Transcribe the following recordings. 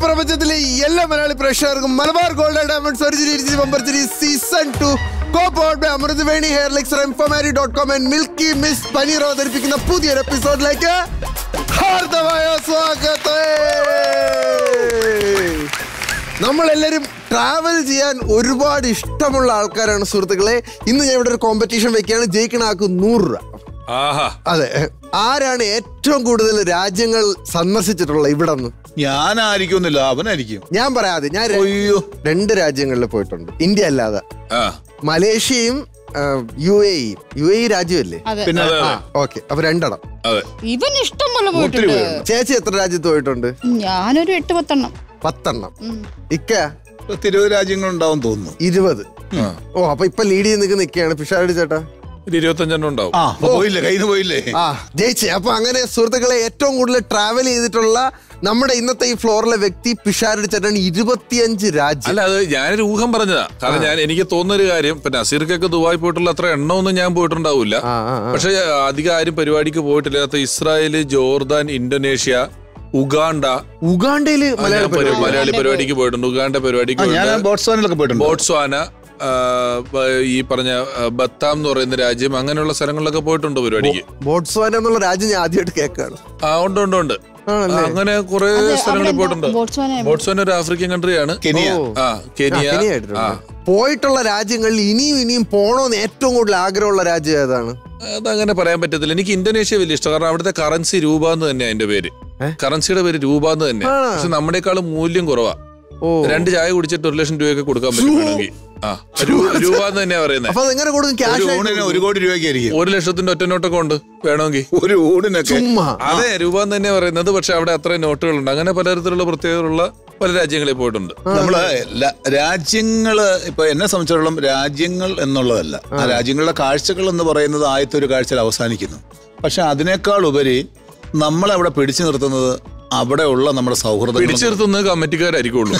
പ്രപഞ്ചത്തിലെ എല്ലാ മലയാളി പ്രേക്ഷകർക്കും മലബാർ ഗോൾഡ് ഡയമണ്ട്സ് ഒറിജിനൽ ബമ്പർച്ചിരി season two co powered by Amruthaveni hair elixir M for marry dot com and milky miss paneer അവതരിപ്പിക്കുന്ന പുതിയൊരു എപ്പിസോഡിലേക്ക് ഹാർദമായ സ്വാഗതം നമ്മളെല്ലാവരും ട്രാവൽ ചെയ്യാൻ ഒരുപാട് ഇഷ്ടമുള്ള ആൾക്കാരാണ് സുഹൃത്തുക്കളെ ഇന്ന് ഞാൻ ഇവിടെ ഒരു കോമ്പറ്റീഷൻ വെക്കുകയാണ് ജയിക്കണ ആൾക്ക് നൂറ് രൂപ ആഹാ അതെ ആരാണ് ഏറ്റവും കൂടുതൽ രാജ്യങ്ങൾ സന്ദർശിച്ചിട്ടുള്ള ഇവിടെ നിന്ന് ഞാനായിരിക്കുന്നില്ല അവനായിരിക്കും ഞാൻ പറയാതെ ഞാൻ ര- അയ്യോ രണ്ട് രാജ്യങ്ങളിൽ പോയിട്ടുണ്ട് ഇന്ത്യ അല്ലാതെ ആ മലേഷ്യയും U A E U A E രാജ്യമല്ലേ അതെ പിന്നെ ആ ഓക്കെ അപ്പൊ രണ്ടെണ്ണം അതെ ഇവൻ ഇഷ്ടം പോലെ ഒത്തിരി പോയിട്ടുണ്ട് പേരുണ്ട്. ചേച്ചി എത്ര രാജ്യത്ത് പോയിട്ടുണ്ട് ഞാനൊരു എട്ട് പത്തെണ്ണം പത്തെണ്ണം ഇക്ക പത്തിരുപത് രാജ്യങ്ങളുണ്ടാവും തോന്നുന്നു ഇരുപത് ആ. ഓ അപ്പൊ ഇപ്പൊ ലീഡ് ചെയ്ത് നിൽക്കുന്ന നിൽക്കുകയാണ് പിഷാരടി ചേട്ടാ ഒരു ഇരുപത്തഞ്ചെണ്ണം ഉണ്ടാവും ആ അപ്പൊ പോയില്ലേ കയ്യിൽ നിന്ന് പോയില്ലേ ആ ജയിച്ചേ അപ്പൊ അങ്ങനെ സുഹൃത്തുക്കളെ ഏറ്റവും കൂടുതൽ ട്രാവൽ ചെയ്തിട്ടുള്ള നമ്മുടെ ഇന്നത്തെ ഈ ഫ്ലോറിലെ വ്യക്തി പിഷാരടി ചേട്ടൻ ഇരുപത്തിയഞ്ച് രാജ്യം അല്ല അത് ഞാനൊരു ഊഹം പറഞ്ഞതാ കാരണം ഞാൻ എനിക്ക് തോന്നുന്ന ഒരു കാര്യം പിന്നെ നസീർക്കൊക്കെ ദുബായി പോയിട്ടുള്ള അത്ര എണ്ണമൊന്നും ഞാൻ പോയിട്ടുണ്ടാവില്ല ആ, ആ, ആ. പക്ഷെ അധികം ആരും പരിപാടിക്ക് പോയിട്ടില്ലാത്ത ഇസ്രായേല് ജോർദാൻ ഇൻഡോനേഷ്യ ഉഗാണ്ട ഉഗാണ്ടയില് ആ, മലയാള ഞാൻ പരി- പരിപാടി മലയാളി പരിപാടിക്ക് പോയിട്ടുണ്ട് ഉഗാണ്ട പരിപാടിക്ക് ആ, ഞാൻ പോയിട്ടുണ്ട് ബോട്ട്സ്വാനിലൊക്കെ പോയിട്ടുണ്ട് ബോട്സ്വാന ആ, ബ- ഈ പറഞ്ഞ ആ, ബത്താം എന്ന് പറയുന്ന രാജ്യം അങ്ങനെയുള്ള സ്ഥലങ്ങളിലൊക്കെ പോയിട്ടുണ്ട് പരിപാടിക്ക് ബോട്സ്വാന എന്നുള്ള രാജ്യം ഞാൻ ആദ്യമായിട്ട് കേൾക്കാണ് ആ ഉണ്ട് ഉണ്ട് ഉണ്ട് ആണല്ലേ? ആ, അങ്ങനെ കുറെ അത് സ്ഥലങ്ങളിൽ അവിടെ പോയിട്ടുണ്ട് എന്താ? ബോട്സ്വാന എവിടെ? ബോട്സ്വാന ഒരു ആഫ്രിക്കൻ കൺട്രിയാണ് കെനിയ ഓ. ആ കെനിയ ആ, കെനിയ ആയിട്ടുണ്ട്. ആ പോയിട്ടുള്ള രാജ്യങ്ങളിൽ ഇനിയും ഇനിയും പോണോന്ന് ഏറ്റവും കൂടുതൽ ആഗ്രഹമുള്ള രാജ്യം ഏതാണ് അതങ്ങനെ പറയാൻ പറ്റത്തില്ല എനിക്ക് ഇന്തോനേഷ്യ വലിയ ഇഷ്ടം കാരണം അവിടുത്തെ കറൻസി രൂപ എന്ന് തന്നെയാ അതിന്റെ പേര് ഏ? കറൻസിയുടെ പേര് രൂപ എന്ന് തന്നെ ആ. പക്ഷെ നമ്മുടെക്കാളും മൂല്യം കുറവാ ഓ രണ്ട് ചായ കുടിച്ചിട്ട് ഒരു ലക്ഷം രൂപയൊക്കെ കൊടുക്കാൻ പറ്റും വേണമെങ്കിൽ ആ രൂ- രൂപ എന്ന് തന്നെയാ പറയുന്നത് അപ്പൊ അതെങ്ങനെ കൊടുക്കും ഒരു ക്യാഷ് ഊണിന് ഒരു കോടി രൂപയ്ക്കായിരിക്കും ഒരു ലക്ഷത്തിന്റെ ഒറ്റ നോട്ടൊക്കെ ഉണ്ട് വേണമെങ്കിൽ ഒരു ഊണിനൊക്കെ ചുമ്മാ അതെ രൂപ എന്ന് തന്നെയാ പറയുന്നത് പക്ഷെ അവിടെ അത്രയും നോട്ടുകളുണ്ട് അങ്ങനെ പലതരത്തിലുള്ള പ്രത്യേകതയുള്ള പല രാജ്യങ്ങളിൽ പോയിട്ടുണ്ട് നമ്മള് ല- രാജ്യങ്ങള് ഇപ്പൊ എന്നെ സംബന്ധിച്ചിടത്തോളം രാജ്യങ്ങൾ എന്നുള്ളതല്ല ആ രാജ്യങ്ങളുടെ കാഴ്ചകൾ എന്ന് പറയുന്നത് ആദ്യത്തെ ഒരു കാഴ്ചയിൽ അവസാനിക്കുന്നു പക്ഷെ അതിനേക്കാൾ ഉപരി നമ്മളെ അവിടെ പിടിച്ചു നിർത്തുന്നത് അവിടെയുള്ള നമ്മുടെ സൗഹൃദങ്ങൾ പിടിച്ചു നിർത്തുന്നത് കമ്മിറ്റിക്കാരായിരിക്കുള്ളൂ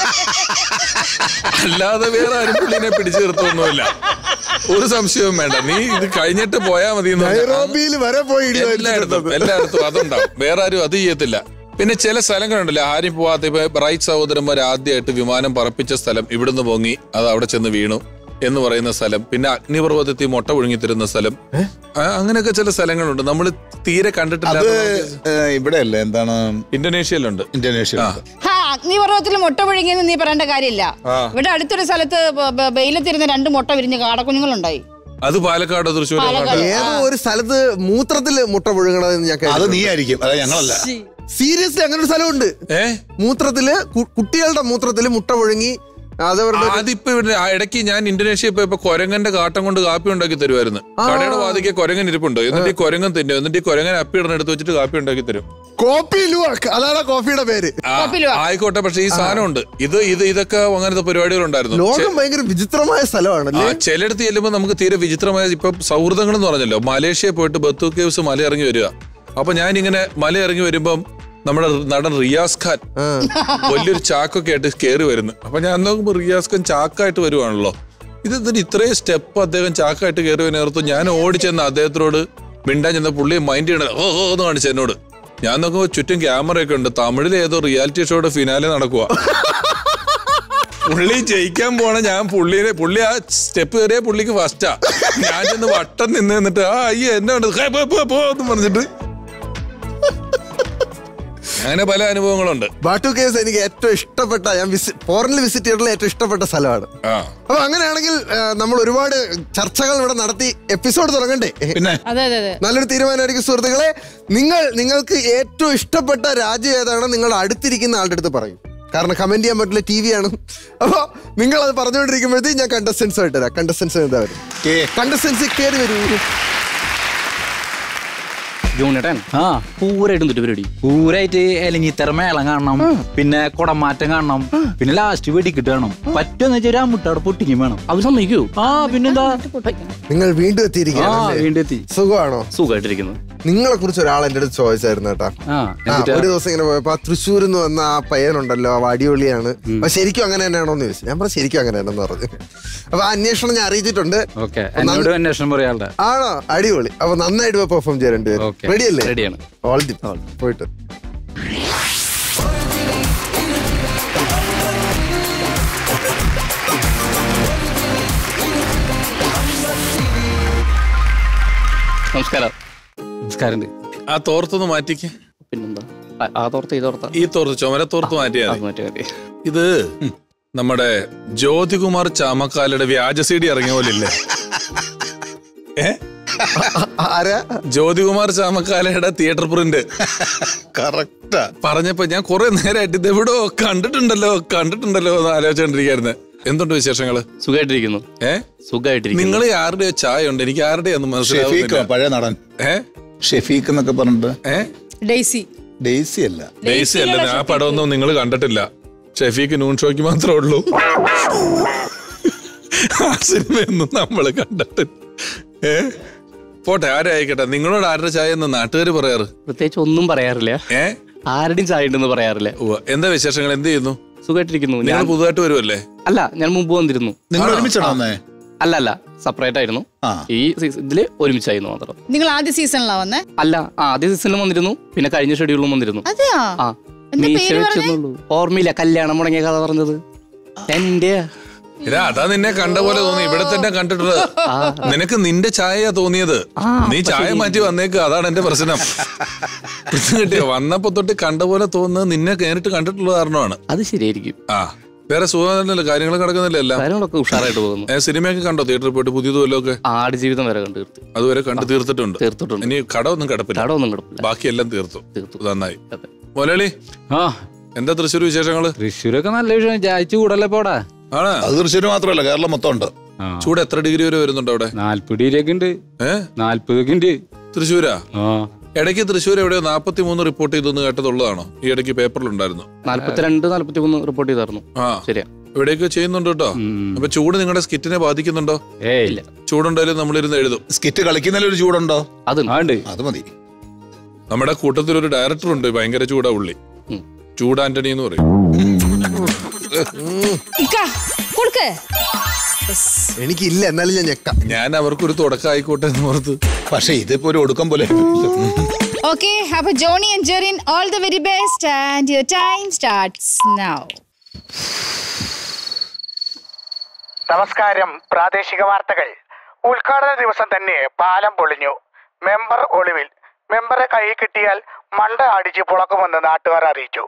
അല്ലാതെ വേറെ ആരും പുള്ളിനെ പിടിച്ചു നിർത്തുന്നൊന്നുമില്ല ഒരു സംശയവും വേണ്ട നീ ഇത് കഴിഞ്ഞിട്ട് പോയാ മതി എന്ന് പറഞ്ഞാ നൈറോബിയിൽ വരെ പോയി ഇടി എല്ലായിടത്തും വലിച്ചിട്ടുണ്ടത്. എല്ലായിടത്തും അതുണ്ടാവും വേറെ ആരും അത് ചെയ്യത്തില്ല പിന്നെ ചില സ്ഥലങ്ങളുണ്ടല്ലോ ആരും പോവാത്ത ഇപ്പൊ ബ്രൈറ്റ് സഹോദരന്മാർ ആദ്യമായിട്ട് വിമാനം പറപ്പിച്ച സ്ഥലം ഇവിടുന്ന് പൊങ്ങി അത് അവിടെ ചെന്ന് വീണു എന്ന് പറയുന്ന സ്ഥലം പിന്നെ അഗ്നിപർവ്വതത്തിൽ മുട്ട ഒഴുങ്ങി തരുന്ന സ്ഥലം ആ, അങ്ങനെയൊക്കെ ചില സ്ഥലങ്ങളുണ്ട് നമ്മൾ തീരെ അത് കണ്ടിട്ടില്ല ഇവിടെ അല്ലേ എന്താണ് ഇന്തോനേഷ്യയിലുണ്ട് ഇന്തോനേഷ്യ ഹാ അഗ്നിപർവ്വതത്തിൽ മുട്ട പുഴുങ്ങിയെന്ന് നീ പറയേണ്ട കാര്യമില്ല ആ. ഇവിടെ അടുത്തൊരു സ്ഥലത്ത് ബ- ബ- വെയിലത്തിരുന്ന് രണ്ട് മുട്ട വിരിഞ്ഞ് കാടക്കുഞ്ഞുങ്ങളുണ്ടായി അത് പാലക്കാട് തൃശ്ശൂർ പാലക്കാട്. ഏതോ ഒരു സ്ഥലത്ത് മൂത്രത്തില് മുട്ട പുഴുകണതെന്ന് ഞാൻ അത് കേട്ടു നീ ആയിരിക്കും അല്ല ഞങ്ങളല്ല സീരിയസ്ലി അങ്ങനെ ഒരു സ്ഥലമുണ്ട് ഏ മൂത്രത്തില് കു- കുട്ടികളുടെ മൂത്രത്തില് മുട്ട പുഴുങ്ങി അതവരുടെ അതിപ്പോ ഇവിടെ ആ ഇടയ്ക്ക് ഞാൻ ഇന്തോനേഷ്യ പോയപ്പോ കൊരങ്ങന്റെ കാട്ടം കൊണ്ട് കാപ്പി ഉണ്ടാക്കി തരുമായിരുന്നു കടയുടെ വാതിക്ക് കൊരങ്ങൻ ഇരിപ്പുണ്ട് എന്നിട്ട് ഈ കൊരങ്ങൻ തിന്നും എന്നിട്ട് ഈ കൊരങ്ങൻ അപ്പി ഇടണം എടുത്ത് വെച്ചിട്ട് കാപ്പി ഉണ്ടാക്കി തരും കോപ്പി ലുവാക്ക് അതാണ് ആ കോഫിയുടെ പേര് ആ, കോപ്പിലുവ. ആയിക്കോട്ടെ പക്ഷെ ഈ സാധനമുണ്ട് ഇത് ഇത് ഇതൊക്കെ അങ്ങനത്തെ പരിപാടികൾ ഉണ്ടായിരുന്നു ലോകം ഭയങ്കര വിചിത്രമായ സ്ഥലമാണല്ലേ ആ ചിലയിടത്ത് ചെല്ലുമ്പോൾ നമുക്ക് തീരെ വിചിത്രമായ ഇപ്പൊ സൗഹൃദങ്ങൾ എന്ന് പറഞ്ഞല്ലോ മലേഷ്യ പോയിട്ട് ബത്തു കേവ്സ് മല ഇറങ്ങി വരിക അപ്പൊ ഞാൻ ഇങ്ങനെ മല ഇറങ്ങി വരുമ്പം നമ്മുടെ നടൻ റിയാസ് ഖാൻ ആ. വലിയൊരു ചാക്കൊക്കെ ആയിട്ട് കയറി വരുന്നു അപ്പൊ ഞാൻ നോക്കുമ്പോ റിയാസ് ഖാൻ ചാക്കായിട്ട് വരുവാണല്ലോ ഇത് എന്നിട്ട് ഇത്രയും സ്റ്റെപ്പ് അദ്ദേഹം ചാക്കായിട്ട് കയറി നേർത്തു ഞാൻ ഓടിച്ചെന്ന് അദ്ദേഹത്തിനോട് മിണ്ടാൻ ചെന്ന പുള്ളി മൈൻഡ് ചെയ്യണത് ഓ ഓ എന്ന് കാണിച്ചു എന്നോട് ഞാൻ നോക്കുമ്പോ ചുറ്റും ക്യാമറയൊക്കെ ഉണ്ട് തമിഴിൽ ഏതോ റിയാലിറ്റി ഷോയുടെ ഫിനാലെ നടക്കുക പുള്ളി ജയിക്കാൻ പോണ ഞാൻ പുള്ളിനെ പുള്ളി ആ സ്റ്റെപ്പ് കയറിയ പുള്ളിക്ക് ഫസ്റ്റാ ഞാൻ ചെന്ന് വട്ടം നിന്ന് നിന്നിട്ട് ആ അയ്യോ എന്നെ ഉണ്ട് ഹേ, പോ, പോ, പോ എന്ന് പറഞ്ഞിട്ട് അങ്ങനെ പല അനുഭവങ്ങളുണ്ട് ബാട്ടു കേസ് എനിക്ക് ഏറ്റവും ഇഷ്ടപ്പെട്ട ഞാൻ ഫോറിനിൽ വിസിറ്റ് ചെയ്തിട്ടുള്ള ഏറ്റവും ഇഷ്ടപ്പെട്ട സ്ഥലമാണ് ആ അപ്പൊ അങ്ങനെയാണെങ്കിൽ ആ, നമ്മൾ ഒരുപാട് ചർച്ചകൾ ഇവിടെ നടത്തി എപ്പിസോഡ് തുടങ്ങണ്ടേ പിന്നെ അതെ അതെ അതെ നല്ലൊരു തീരുമാനമായിരിക്കും സുഹൃത്തുക്കളെ നിങ്ങൾ നിങ്ങൾക്ക് ഏറ്റവും ഇഷ്ടപ്പെട്ട രാജ്യം ഏതാണ് നിങ്ങൾ അടുത്തിരിക്കുന്ന ആളുടെ അടുത്ത് പറയും കാരണം കമന്റ് ചെയ്യാൻ പറ്റില്ല ടി വി ആണ് അപ്പൊ നിങ്ങൾ അത് പറഞ്ഞുകൊണ്ടിരിക്കുമ്പോഴത്തേക്ക് ഞാൻ കണ്ടസ്റ്റൻസ് ആയിട്ട് തരാം കണ്ടസ്റ്റൻസ് എന്താ വരും കേ കണ്ടസ്റ്റൻസ് കയറി വരൂ ജൂണിട്ടൻ ആ പൂരായിട്ടും തെറ്റ് പരിപാടി പൂരായിട്ട് എലഞ്ഞിത്തറ മേളം കാണണം പിന്നെ കുടമാറ്റം കാണണം പിന്നെ ലാസ്റ്റ് വെടിക്കിട്ട് കാണണം പറ്റുമെന്ന് വെച്ചാൽ ആ മുട്ട അവിടെ പൊട്ടിക്കും വേണം അത് സമ്മതിക്കൂ ആ പിന്നെന്താ നിങ്ങൾ വീണ്ടും ആ എത്തിയിരിക്കുകയാണ് വീണ്ടും എത്തി സുഖമാണോ സുഖമായിട്ടിരിക്കുന്നു നിങ്ങളെ കുറിച്ച് ഒരാൾ എൻ്റെ അടുത്ത് ചോദിച്ചായിരുന്നു കേട്ടാ ആ ആ, എന്നിട്ടാ? ഒരു ദിവസം ഇങ്ങനെ പോയപ്പോ ആ തൃശ്ശൂരിൽ നിന്ന് വന്ന ആ പയ്യനുണ്ടല്ലോ ആ വടിയൊളിയാണ് അപ്പൊ ശരിക്കും അങ്ങനെ തന്നെയാണോ എന്ന് ചോദിച്ചു ഞാൻ പറഞ്ഞു ശരിക്കും അങ്ങനെ തന്നെന്ന് പറഞ്ഞു അപ്പൊ ആ അന്വേഷണം ഞാൻ അറിയിച്ചിട്ടുണ്ട് ഓക്കെ എന്നോട് അന്വേഷണം പറയാളുടെ ആണോ അടിപൊളി അപ്പൊ നന്നായിട്ട് പെർഫോം ചെയ്യാൻ രണ്ടുപേരും Okay. റെഡി അല്ലേ റെഡിയാണ് ഓൾ ദി പോയിട്ട് നമസ്കാരം നമസ്കാരം ആ തോർത്തൊന്ന് മാറ്റിക്ക് പിന്നെന്താ ആ- ആ തോർത്ത് ഈ തോർത്ത ഈ തോർത്ത് ചുമര തോർത്ത് മാറ്റിയാ അത് മതി. മറ്റേ മതി. ഇത് നമ്മുടെ ജ്യോതികുമാർ ചാമക്കാലയുടെ വ്യാജ സി ഡി ഇറങ്ങിയ പോലെ ഇല്ലേ ഏ ആരാ ജ്യോതികുമാർ ചാമക്കാലയുടെ തിയേറ്റർ പ്രിന്റ് കറക്റ്റാ പറഞ്ഞപ്പോ ഞാൻ കുറെ നേരമായിട്ട് ഇത് എവിടോ കണ്ടിട്ടുണ്ടല്ലോ കണ്ടിട്ടുണ്ടല്ലോ എന്ന് ആലോചിച്ചോണ്ടിരിക്കായിരുന്നു എന്തുണ്ട് വിശേഷങ്ങള് സുഖമായിട്ടിരിക്കുന്നു ഏ സുഖമായിട്ടിരിക്കുന്നു നിങ്ങൾ ആരുടെയോ ചായ ഉണ്ട് എനിക്ക് ആരുടെയൊന്നും ഷെഫീഖ് മനസ്സിലാവുന്നില്ല പഴയ നടൻ ഏ ഷെഫീഖ് എന്നൊക്കെ പറഞ്ഞിട്ട് ഏ ഡെയ്സി ഡെയ്സി അല്ല ഡേയ്സി അല്ല ആ പടമൊന്നും നിങ്ങൾ കണ്ടിട്ടില്ല ഷെഫീക്ക് നൂൺ ഷോയ്ക്ക് മാത്രമേ ഉള്ളൂ ആ സിനിമയൊന്നും നമ്മൾ കണ്ടിട്ടില്ല ഏ പോട്ടെ ആരായിക്കട്ടെ നിങ്ങളോട് ആരുടെ ചായ എന്ന് നാട്ടുകാർ പറയാറ് പ്രത്യേകിച്ച് ഒന്നും പറയാറില്ല ഏ ആരുടെയും ചായ ഉണ്ടെന്ന് പറയാറില്ല ഉവ്വ. എന്താ വിശേഷങ്ങൾ എന്ത് ചെയ്യുന്നു സുഖമായിട്ടിരിക്കുന്നു നിങ്ങൾ ഞാൻ പുതുതായിട്ട് വരുമല്ലേ അല്ല ഞാൻ മുമ്പ് വന്നിരുന്നു നിങ്ങൾ ഒരുമിച്ചാണോ വന്നേ അല്ല അല്ല സെപ്പറേറ്റ് ആയിരുന്നു ആ. ഈ സീസ- ഇതില് ഒരുമിച്ചായിരുന്നു മാത്രം നിങ്ങൾ ആദ്യ സീസണിലാ വന്നേ അല്ല ആ, ആദ്യ സീസണിലും വന്നിരുന്നു പിന്നെ കഴിഞ്ഞ ഷെഡ്യൂളിലും വന്നിരുന്നു അതെയാ ആ എന്താ മീശ പേര് വെച്ചെന്നുള്ളൂ ഓർമ്മയില്ല കല്യാണം മുടങ്ങിയ കഥ പറഞ്ഞത് എന്റെ ഇതാ അതാ നിന്നെ കണ്ട പോലെ തോന്നി ഇവിടെ തന്നെ കണ്ടിട്ടുള്ളത് നിനക്ക് നിന്റെ ചായയാ തോന്നിയത് നീ ചായ മാറ്റി വന്നേക്ക് അതാണ് എന്റെ പ്രശ്നം പ്രശ്നം കിട്ടിയോ വന്നപ്പോ തൊട്ട് കണ്ട പോലെ തോന്നുന്നത് നിന്നെ നേരിട്ട് കണ്ടിട്ടുള്ള കാരണമാണ് അത് ശരിയായിരിക്കും ആ വേറെ സുഖമല്ലേ കാര്യങ്ങൾ കിടക്കുന്നില്ല എല്ലാം കാര്യങ്ങളൊക്കെ ഉഷാറായിട്ട് പോകുന്നു ഏ, സിനിമയൊക്കെ കണ്ടോ തിയേറ്ററിൽ പോയിട്ട് പുതിയതും വല്ലതും ഒക്കെ ആടുജീവിതം വരെ കണ്ടു തീർത്തു അതുവരെ കണ്ടു തീർത്തിട്ടുണ്ട് തീർത്തിട്ടുണ്ട് ഇനി കടമൊന്നും കിടപ്പില്ല കടമൊന്നും കിടപ്പില്ല ബാക്കിയെല്ലാം തീർത്തു തീർത്തു. നന്നായി അതെ. മൊലയാളി ആ എന്താ തൃശ്ശൂർ വിശേഷങ്ങള് തൃശ്ശൂരൊക്കെ നല്ല വിഷയം ചായച്ചു കൂടല്ലേ പോടാ ആണ് അത് തൃശ്ശൂർ മാത്രമല്ല കേരളം മൊത്തം ഉണ്ട് ചൂട് എത്ര ഡിഗ്രി വരെ വരുന്നുണ്ട് അവിടെ നാല്പത് ഡിഗ്രിയൊക്കെ ഉണ്ട് ഏ നാല്പതൊക്കെ ഉണ്ട് തൃശ്ശൂരാ ആ ഇടയ്ക്ക് തൃശ്ശൂർ എവിടെയോ നാപ്പത്തി മൂന്ന് റിപ്പോർട്ട് ചെയ്തെന്ന് കേട്ടതുള്ളതാണോ ഈ ഇടയ്ക്ക് പേപ്പറിലുണ്ടായിരുന്നു നാല്പത്തിരണ്ട് നാല്പത്തി മൂന്ന് റിപ്പോർട്ട് ചെയ്തായിരുന്നു ആ ശരിയാ എവിടെയൊക്കെ ചെയ്യുന്നുണ്ട് കേട്ടോ അപ്പൊ ചൂട് നിങ്ങളുടെ സ്കിറ്റിനെ ബാധിക്കുന്നുണ്ടോ ഏയ് ഇല്ല ചൂടുണ്ടായാലും നമ്മളിരുന്ന് എഴുതും സ്കിറ്റ് കളിക്കുന്നതിൽ ഒരു ചൂടുണ്ടോ അത് ആ ഉണ്ട് അത് മതി നമ്മുടെ കൂട്ടത്തിൽ ഒരു ഡയറക്ടർ ഉണ്ട് ഭയങ്കര ചൂടാ ഉള്ളി ഉം. ചൂട് ആന്റണി എന്ന് പറയും ഇക്ക, കൊടുക്ക് എനിക്കില്ല എന്നാലും ഞാൻ ഞെക്കാം ഞാൻ അവർക്കൊരു തുടക്കം ആയിക്കോട്ടെ എന്ന് ഓർത്ത് പക്ഷെ ഇതിപ്പോ ഒരു ഒടുക്കം പോലെ ഓക്കെ അപ്പൊ Johnny and Jerin all the very best and your time starts now നമസ്കാരം പ്രാദേശിക വാർത്തകൾ ഉദ്ഘാടന ദിവസം തന്നെ പാലം പൊളിഞ്ഞു മെമ്പർ ഒളിവിൽ മെമ്പറെ കൈ കിട്ടിയാൽ മണ്ട അടിച്ച് പുളക്കുമെന്ന് നാട്ടുകാർ അറിയിച്ചു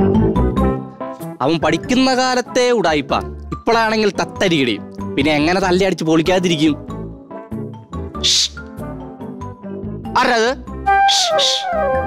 അവൻ പഠിക്കുന്ന കാലത്തെ ഉടായിപ്പ ഇപ്പോഴാണെങ്കിൽ തത്തരികിടിയും പിന്നെ എങ്ങനെ തല്ലി അടിച്ച് പൊളിക്കാതിരിക്കും ഷ്ഷ്. ആരത് ഷ്ഷ്, ഷ്ഷ്.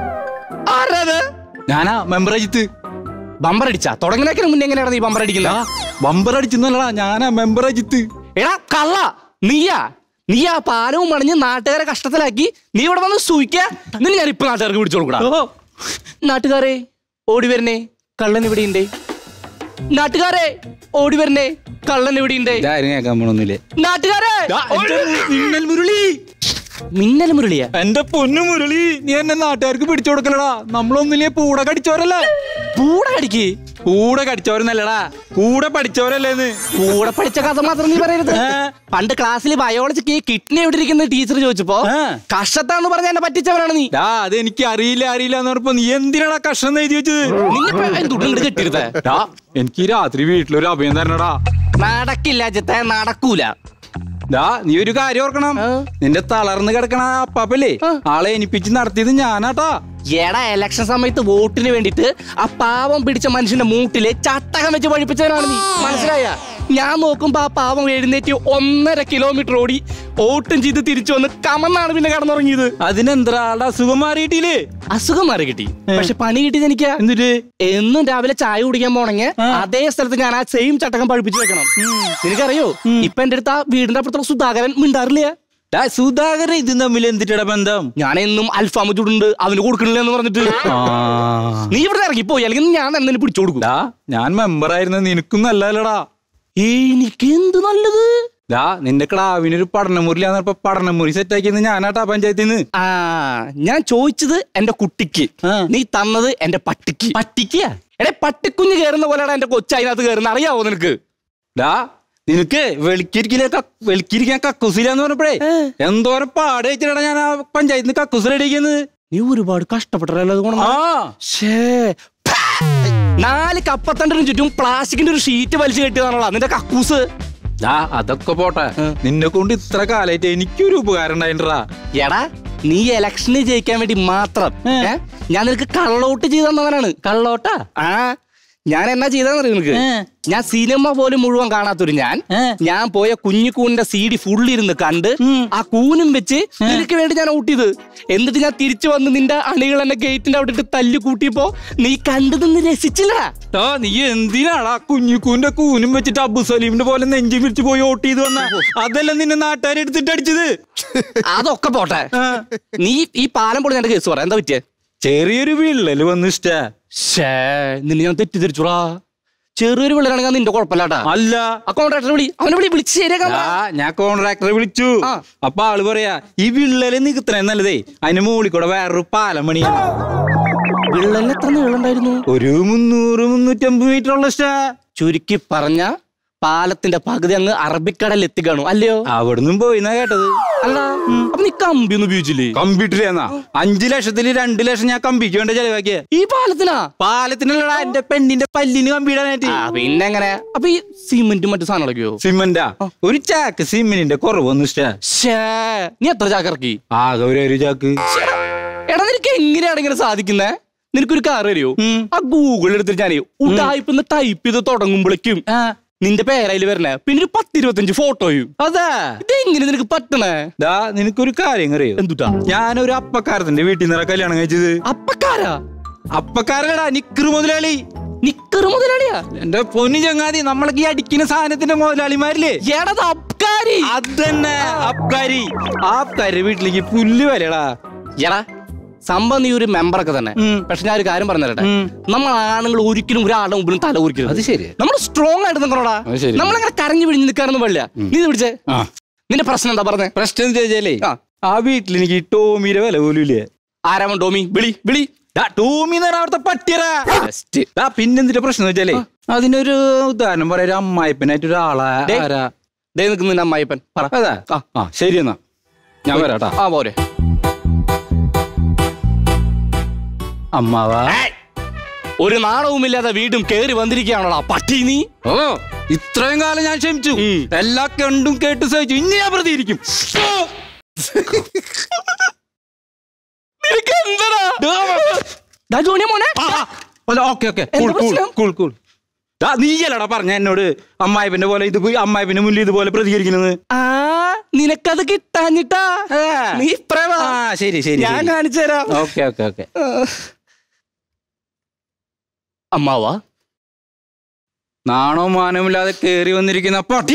ആരത് ഞാനാ മെമ്പർ അജിത്ത് ബമ്പർ അടിച്ചാ തുടങ്ങുന്നേക്കിന് മുന്നേ എങ്ങനെയാണ് നീ ബമ്പർ അടിക്കുന്ന ബമ്പർ അടിച്ചെന്നല്ലടാ ഞാനാ മെമ്പർ അജിത്ത് എടാ കള്ള നീയാ നീ ആ പാലവും മണിഞ്ഞ് നാട്ടുകാരെ കഷ്ടത്തിലാക്കി നീ ഇവിടെ വന്ന് സൂയിക്ക നിന്നെ ഞാൻ ഇപ്പൊ നാട്ടുകാർക്ക് പിടിച്ചു കൊടുക്കടാ ഓ നാട്ടുകാരെ ഓടി വരണേ കള്ളൻ ഇവിടെയുണ്ടേ നാട്ടുകാരെ ഓടി വരണേ കള്ളൻ ഇവിടെയുണ്ടേ ഇതാരും കേൾക്കാൻ പോണൊന്നുമില്ലേ നാട്ടുകാരെ എന്റെ മിന്നൽ മുരളി മിന്നൽ മുരളിയാ എന്റെ പൊന്നു മുരളി നീ എന്നെ നാട്ടുകാർക്ക് പിടിച്ചു കൊടുക്കലടാ നമ്മളൊന്നില്ലേ പൂടെ കടിച്ചവരല്ലേ കൂടെ കടിക്ക് കൂടെ കടിച്ചവരെന്നല്ലടാ കൂടെ പഠിച്ചവരല്ലേന്ന് കൂടെ പഠിച്ച കഥ മാത്രം നീ പറയരുത് ഏ? പണ്ട് ക്ലാസ്സിൽ ബയോളജിക്ക് കിഡ്നി എവിടെ ഇരിക്കുന്ന ടീച്ചർ ചോദിച്ചപ്പോ ഏ? കഷത്താന്ന് പറഞ്ഞ എന്നെ പറ്റിച്ചവനാണ് നീ ഡാ അത് എനിക്ക് അറിയില്ല അറിയില്ല എന്ന് പറഞ്ഞപ്പോ നീ എന്തിനാടാ കഷ്ണം എഴുതി വെച്ചത് നിന്നെ തുട്ടുണ്ട് കെട്ടിരുത്തേ ഡാ എനിക്ക് ഈ രാത്രി വീട്ടിലൊരു അഭയം തരണടാ നടക്കില്ല ചിത്തെ നടക്കൂല ഡാ നീ ഒരു കാര്യം ഓർക്കണം നിന്റെ തളർന്ന് കിടക്കണ ആ അപ്പാപ്പല്ലേ ആളെ എനിപ്പിച്ച് നടത്തിയത് ഞാനാട്ടാ എടാ ഇലക്ഷൻ സമയത്ത് വോട്ടിന് വേണ്ടിട്ട് ആ പാവം പിടിച്ച മനുഷ്യന്റെ മൂട്ടില് ചട്ടകം വെച്ച് പഴിപ്പിച്ചവനാണ് നീ മനസ്സിലായ ഞാൻ നോക്കുമ്പോ ആ പാവം എഴുന്നേറ്റ് ഒന്നര കിലോമീറ്റർ ഓടി വോട്ടും ചെയ്ത് തിരിച്ചു വന്ന് കമന്നാണ് പിന്നെ കടന്നുറങ്ങിയത് അതിനെന്താ ആളുടെ അസുഖം മാറിയിട്ടില്ലേ അസുഖം മാറി കിട്ടി പക്ഷെ പണി കിട്ടിയത് എനിക്കാ എന്നിട്ട് എന്നും രാവിലെ ചായ കുടിക്കാൻ പോണെങ്കിൽ അതേ സ്ഥലത്ത് ഞാൻ ആ സെയിം ചട്ടകം പഴിപ്പിച്ചു വെക്കണം നിനക്കറിയോ ഇപ്പൊ എന്റെ അടുത്ത് ആ വീടിന്റെ അപ്പുറത്തുള്ള സുധാകരൻ മിണ്ടാറില്ല ഡാ സുധാകരൻ ഇതും തമ്മിൽ എന്തിട്ടാ ബന്ധം ഞാൻ എന്നും അൽഫാമ ചുടുണ്ട് അവന് കൊടുക്കണില്ല എന്ന് പറഞ്ഞിട്ട് ആ. നീ ഇവിടെ ഇറങ്ങിപ്പോയി അല്ലെങ്കിൽ ഞാൻ എന്നെ പിടിച്ചു കൊടുക്കും ഡാ ഞാൻ മെമ്പർ ആയിരുന്ന നിനക്കും നല്ലതല്ലടാ എനിക്ക് എന്ത് നല്ലത് ഡാ നിന്റെ ക്ലാവിനൊരു പഠനമുറിയിലാന്നപ്പോ പഠനമുറി സെറ്റാക്കിയത് ഞാനാട്ടാ പഞ്ചായത്തിൽ നിന്ന് ആ ഞാൻ ചോദിച്ചത് എന്റെ കുട്ടിക്ക് ആ. നീ തന്നത് എന്റെ പട്ടിക്ക് പറ്റിക്കാ എടേ പട്ടിക്കുഞ്ഞ് കയറുന്ന പോലെയാണ് എന്റെ കൊച്ചു അതിനകത്ത് കയറുന്ന അറിയാവോ നിനക്ക് ഡാ നിനക്ക് വെളിക്കിരിക്കില്ല വെളിക്കിരിക്കാൻ കക്കൂസില്ലാന്ന് പറഞ്ഞപ്പോഴേ എന്തോരം പാട് വെച്ചിട്ടാ ഞാൻ ആ പഞ്ചായത്തിൽ നിന്ന് കക്കൂസ് റെഡിയാക്കുന്നത് നീ ഒരുപാട് കഷ്ടപ്പെട്ടല്ലോ അത് കൊണ്ടാ. ആ ശ്ശേ. നാല് കപ്പത്തണ്ടിനും ചുറ്റും പ്ലാസ്റ്റിക്കിന്റെ ഒരു ഷീറ്റ് വലിച്ചു കെട്ടിയതാണല്ലോ നിന്റെ കക്കൂസ് ദാ അതൊക്കെ പോട്ടെ നിന്നെ കൊണ്ട് ഇത്ര കാലായിട്ട് എനിക്കൊരു ഉപകാരം ഉണ്ടായിട്ടാ എടാ നീ ഇലക്ഷന് ജയിക്കാൻ വേണ്ടി മാത്രം ഏ? ഞാൻ നിനക്ക് കള്ളോട്ട് ചെയ്തു തന്നവനാണ് കള്ളോട്ടാ ആ ഞാൻ എന്നാ ചെയ്തെന്നറിയോ നിനക്ക് ഏ. ഞാൻ സിനിമ പോലും മുഴുവൻ കാണാത്തൊരു ഞാൻ ഏ. ഞാൻ പോയ കുഞ്ഞിക്കൂണിന്റെ സി ഡി ഫുള്ളിരുന്ന് കണ്ട് ആ കൂനും വെച്ച് നിനക്ക് വേണ്ടി ഞാൻ ഔട്ട് ചെയ്ത് എന്നിട്ട് ഞാൻ തിരിച്ചു വന്ന് നിന്റെ അണികൾ എന്നെ ഗേറ്റിന്റെ അവിടെ ഇട്ട് തല്ലു കൂട്ടിയപ്പോ നീ കണ്ടു നിന്ന് രസിച്ചില്ല ആ നീ എന്തിനാടാ കുഞ്ഞിക്കൂന്റെ കൂനും വെച്ചിട്ട് അബു സലീമിന്റെ പോലെ നെഞ്ചി പിടിച്ച് പോയി വോട്ട് ചെയ്ത് വന്ന അതല്ല നിന്നെ നാട്ടുകാരെടുത്തിട്ട് അടിച്ചത് അതൊക്കെ പോട്ടെ നീ ഈ പാലം പൊളി എന്റെ കേസ് പറ എന്താ പറ്റിയേ ചെറിയൊരു വിള്ളല് വന്നു ഇഷ്ട ഷേ നിന്നെ ഞാൻ തെറ്റിദ്ധരിച്ചുടാ ചെറിയൊരു പിള്ളേരാണെങ്കിൽ നിന്റെ കുഴപ്പമില്ലാട്ടാ അല്ല ആ കോൺട്രാക്ടറെ വിളി അവനെ വിളി വിളിച്ച് ശരിയാക്കാൻ പറ. ആ, ഞാൻ കോൺട്രാക്ടറെ വിളിച്ചു ആ. അപ്പൊ ആള് പറയാ ഈ വിള്ളല് നിൽക്കുന്നേ നല്ലതേ അതിന് മുകളിൽ കൂടെ വേറൊരു പാലം പണിയാണ് വിള്ളലിന് എത്ര നീളുണ്ടായിരുന്നു ഒരു മുന്നൂറ് മുന്നൂറ്റമ്പത് മീറ്റർ ഉള്ള ഇഷ്ട ചുരുക്കി പറഞ്ഞ പാലത്തിന്റെ പകുതി അങ്ങ് അറബിക്കടലിൽ എത്തിക്കാണു അല്ലയോ അവിടുന്ന് പോയിന്നാ കേട്ടത് അല്ല അപ്പൊ നീ കമ്പി ഒന്നും ഉപയോഗിച്ചില്ലേ കമ്പ്യൂട്ടർ എന്നാ അഞ്ചു ലക്ഷത്തില് രണ്ട് ലക്ഷം ഞാൻ കമ്പിക്ക് വേണ്ട ചെലവാക്കിയ ഈ പാലത്തിനാ പാലത്തിനല്ലടാ എന്റെ പെണ്ണിന്റെ പല്ലിന് കമ്പിയിടാനായിട്ട് ആ പിന്നെ എങ്ങനെ അപ്പൊ ഈ സിമെന്റും മറ്റു സാധനങ്ങളൊക്കെയോ സിമന്റാ ഒരു ചാക്ക് സിമെന്റിന്റെ കുറവൊന്നും ഇഷ്ട ഷേ നീ എത്ര ചാക്കിറക്കി ആകെ ഒരു ഒരു ചാക്ക് എടാ നിനക്ക് എങ്ങനെയാണ് ഇങ്ങനെ സാധിക്കുന്നേ നിനക്കൊരു കാർ അറിയോ ഉം. ആ ഗൂഗിൾ എടുത്തിട്ട് ഞാനേ ഉടായ്പ ടൈപ്പ് ചെയ്ത് തുടങ്ങുമ്പോഴേക്കും നിന്റെ പേരയില് വരണേ പിന്നെ ഒരു പത്തിരുപത്തഞ്ച് ഫോട്ടോയും അതാ ഇതെങ്ങനെ നിനക്ക് പറ്റണേ ദാ നിനക്കൊരു കാര്യം അറിയോ എന്തുട്ടാ ഞാനൊരു അപ്പക്കാരത്തിന്റെ വീട്ടിൽ നിന്നാ കല്യാണം കഴിച്ചത് അപ്പക്കാരാ അപ്പക്കാരനടാ നിക്കറ് മുതലാളി നിക്കറ് മുതലാളിയാ എന്റെ പൊന്നു ചങ്ങാതി നമ്മളൊക്കെ ഈ അടിക്കുന്ന സാധനത്തിന്റെ മുതലാളിമാരില്ലേ എടത് അബ്കാരി അതന്നെ അബ്കാരി ആപ്കാരി വീട്ടിലേക്ക് പുല്ല് വരടാ എടാ സംഭവം നീ ഒരു മെമ്പറൊക്കെ തന്നെ ഉം. പക്ഷെ ഞാൻ ഒരു കാര്യം പറഞ്ഞു തരട്ടെ ഉം. നമ്മൾ ആണുങ്ങൾ ഒരിക്കലും ഒരാളുടെ മുമ്പിലും തല ഉരിക്കരുത് അത് ശരി നമ്മൾ സ്ട്രോങ് ആയിട്ട് നിൽക്കണോടാ അത് ശരി. നമ്മളങ്ങനെ കരഞ്ഞു പിടിഞ്ഞ് നിൽക്കാനൊന്നും പാടില്ല നീ ഇത് പിടിച്ചേ ആ നിന്റെ പ്രശ്നം എന്താ പറഞ്ഞേ പ്രശ്നം എന്താ വെച്ചാലേ ആ. ആ വീട്ടിൽ എനിക്ക് ഈ ടോമിയുടെ വില പോലും ഇല്ലേ ആരാമൻ ടോമി വിളി വിളി ഡാ, ടോമി എന്ന് പറഞ്ഞ അവിടുത്തെ പട്ടിയറാ Best. ഡാ, പിന്നെന്തിന്റെ പ്രശ്നം എന്ന് വെച്ചാലേ അതിനൊരു ഉദാഹരണം പറയാം ഒരു അമ്മായിപ്പനായിട്ട് ഒരാളാ ദേ. ആരാ ദേ നിൽക്കുന്ന നിന്റെ അമ്മായിപ്പൻ പറ അതാ ആ. ആ ശരി എന്നാ ഞാൻ വരാട്ടാ ആ പോരെ അമ്മാവാ ഒരു നാണവുമില്ലാതെ വീണ്ടും കേറി വന്നിരിക്കുകയാണോടാ പട്ടി നീ ഓ ഇത്രയും കാലം ഞാൻ ക്ഷമിച്ചു ഉം. എല്ലാ കണ്ടും കേട്ട് സഹിച്ചു ഇനി ഞാൻ പ്രതികരിക്കും ഓ. നിനക്ക് എന്തടാ ഡാ ജോണിയ മോനെ ഓക്കെ ഓക്കെ എന്താ പ്രശ്നം? കൂൾ കൂൾ നീയല്ലടാ പറഞ്ഞ എന്നോട് അമ്മായിപ്പന്റെ പോലെ ഇത് പോയി അമ്മായിപ്പന്റെ മുന്നിൽ ഇതുപോലെ പ്രതികരിക്കുന്നത് ആ നിനക്കത് കിട്ടാഞ്ഞിട്ടാ ആ. നീ ഇപ്പറേ വാ. ആ ശരി ശരി ഞാൻ കാണിച്ചു തരാം ഓക്കെ ഓക്കെ ഓക്കെ അമ്മാവാ നാണോ മാനമില്ലാതെ കേറി വന്നിരിക്കുന്ന പട്ടി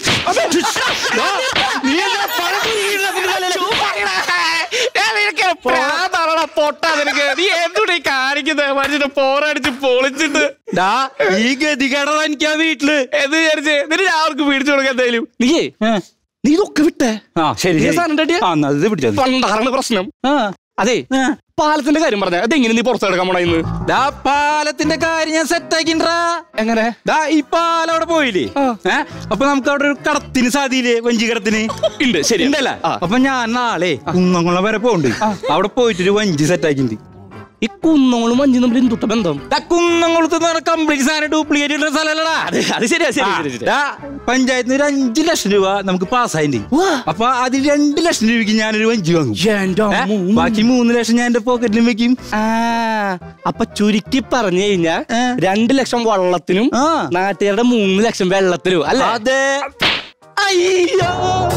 പൊട്ടാ നിനക്ക് നീ എന്തുകൊണ്ട് ഈ കാണിക്കുന്നത് മനുഷ്യനെ പോറടിച്ച് പൊളിച്ചിട്ട് ഡാ ഈ ഗതികേടാ എനിക്ക് ആ വീട്ടില് എന്ന് വിചാരിച്ച് നിന്നെ ഞാൻ അവർക്ക് പിടിച്ചു കൊടുക്കാൻ എന്തായാലും നീയേ ഏ. നീ ഇതൊക്കെ വിട്ടേ ആ ശരി നീ ശരി. സാധനം ഉണ്ടാക്കിയ? ആ എന്നാ ഇത് പിടിച്ചോ പണ്ടാറാണ് പ്രശ്നം ആ അതെ ആ. പാലത്തിന്റെ കാര്യം പറഞ്ഞ അതെങ്ങനെ നീ പുറത്തു കിടക്കാൻ പോണ ഇന്ന് ദാ പാലത്തിന്റെ കാര്യം ഞാൻ സെറ്റ് ആക്കിണ്ടാ എങ്ങനെ ദാ ഈ പാലം അവിടെ പോയില്ലേ ആ. ഏ അപ്പൊ നമുക്ക് അവിടെ ഒരു കടത്തിന് സാധിയില്ലേ വഞ്ചി കടത്തിന് ഉണ്ട് ശരി ഉണ്ടല്ലേ ആ. അപ്പൊ ഞാൻ നാളെ കുന്നംകുളം വരെ പോണ്ട് അവിടെ പോയിട്ട് ഒരു വഞ്ചി സെറ്റ് ആക്കിണ്ട് ഈ കുന്നോളും മഞ്ഞും തമ്മിൽ എന്തുട്ട ബന്ധം കുന്നംകുളത്ത് കംപ്ലീറ്റ് സാധനം ഡ്യൂപ്ലിക്കേറ്റ് ഇടുന്ന സ്ഥലമല്ലടാ അത് ശരിയാ ശരി ശരി ശരി ദാ, പഞ്ചായത്തിന് ഒരു അഞ്ചു ലക്ഷം രൂപ നമുക്ക് പാസ്സായിണ്ട് അപ്പൊ അതിൽ രണ്ട് ലക്ഷം രൂപയ്ക്ക് ഞാനൊരു വഞ്ചി വാങ്ങും എന്റെ ഏ? അമ്മോ. ബാക്കി മൂന്ന് ലക്ഷം ഞാൻ എന്റെ പോക്കറ്റിലും വെക്കും ആ അപ്പൊ ചുരുക്കി പറഞ്ഞു കഴിഞ്ഞാ ഏ. രണ്ട് ലക്ഷം വള്ളത്തിനും ആ. നാട്ടുകാരുടെ മൂന്ന് ലക്ഷം വെള്ളത്തിനും അല്ലെ അതെ അയ്യോ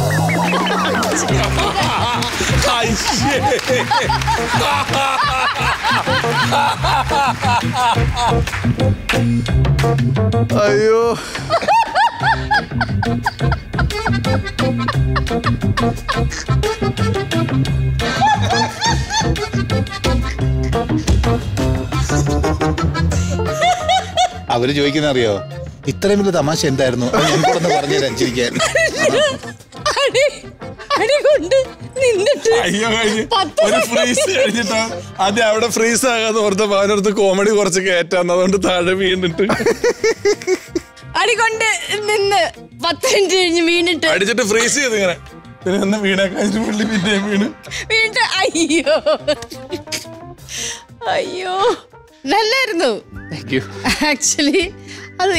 അയ്യോ അവര് ചോദിക്കുന്ന അറിയോ ഇത്രയും വലിയ തമാശ എന്തായിരുന്നു അത് ഞങ്ങൾക്കൊന്ന് പറഞ്ഞു രഞ്ജിക്കാൻ അടി അടി കൊണ്ട് നിന്നിട്ട് അയ്യോ കഴിഞ്ഞ് പത്ത് ഒരു ഫ്രീസ് കഴിഞ്ഞിട്ടോ അത് അവിടെ ഫ്രീസ് ആകാന്ന് ഓർത്തപ്പോ അവനടുത്ത് കോമഡി കുറച്ച് കയറ്റാന്ന് അതുകൊണ്ട് താഴെ വീണിട്ട് അടി കൊണ്ട് നിന്ന് പത്ത് മിനിറ്റ് കഴിഞ്ഞ് വീണിട്ട് അടിച്ചിട്ട് ഫ്രീസ് ചെയ്ത് ഇങ്ങനെ പിന്നെ ഒന്ന് വീണേക്കാൻ പുള്ളി പിന്നെ വീണ് വീണിട്ട് അയ്യോ അയ്യോ നല്ലായിരുന്നു താങ്ക് യു ആക്ച്വലി അത്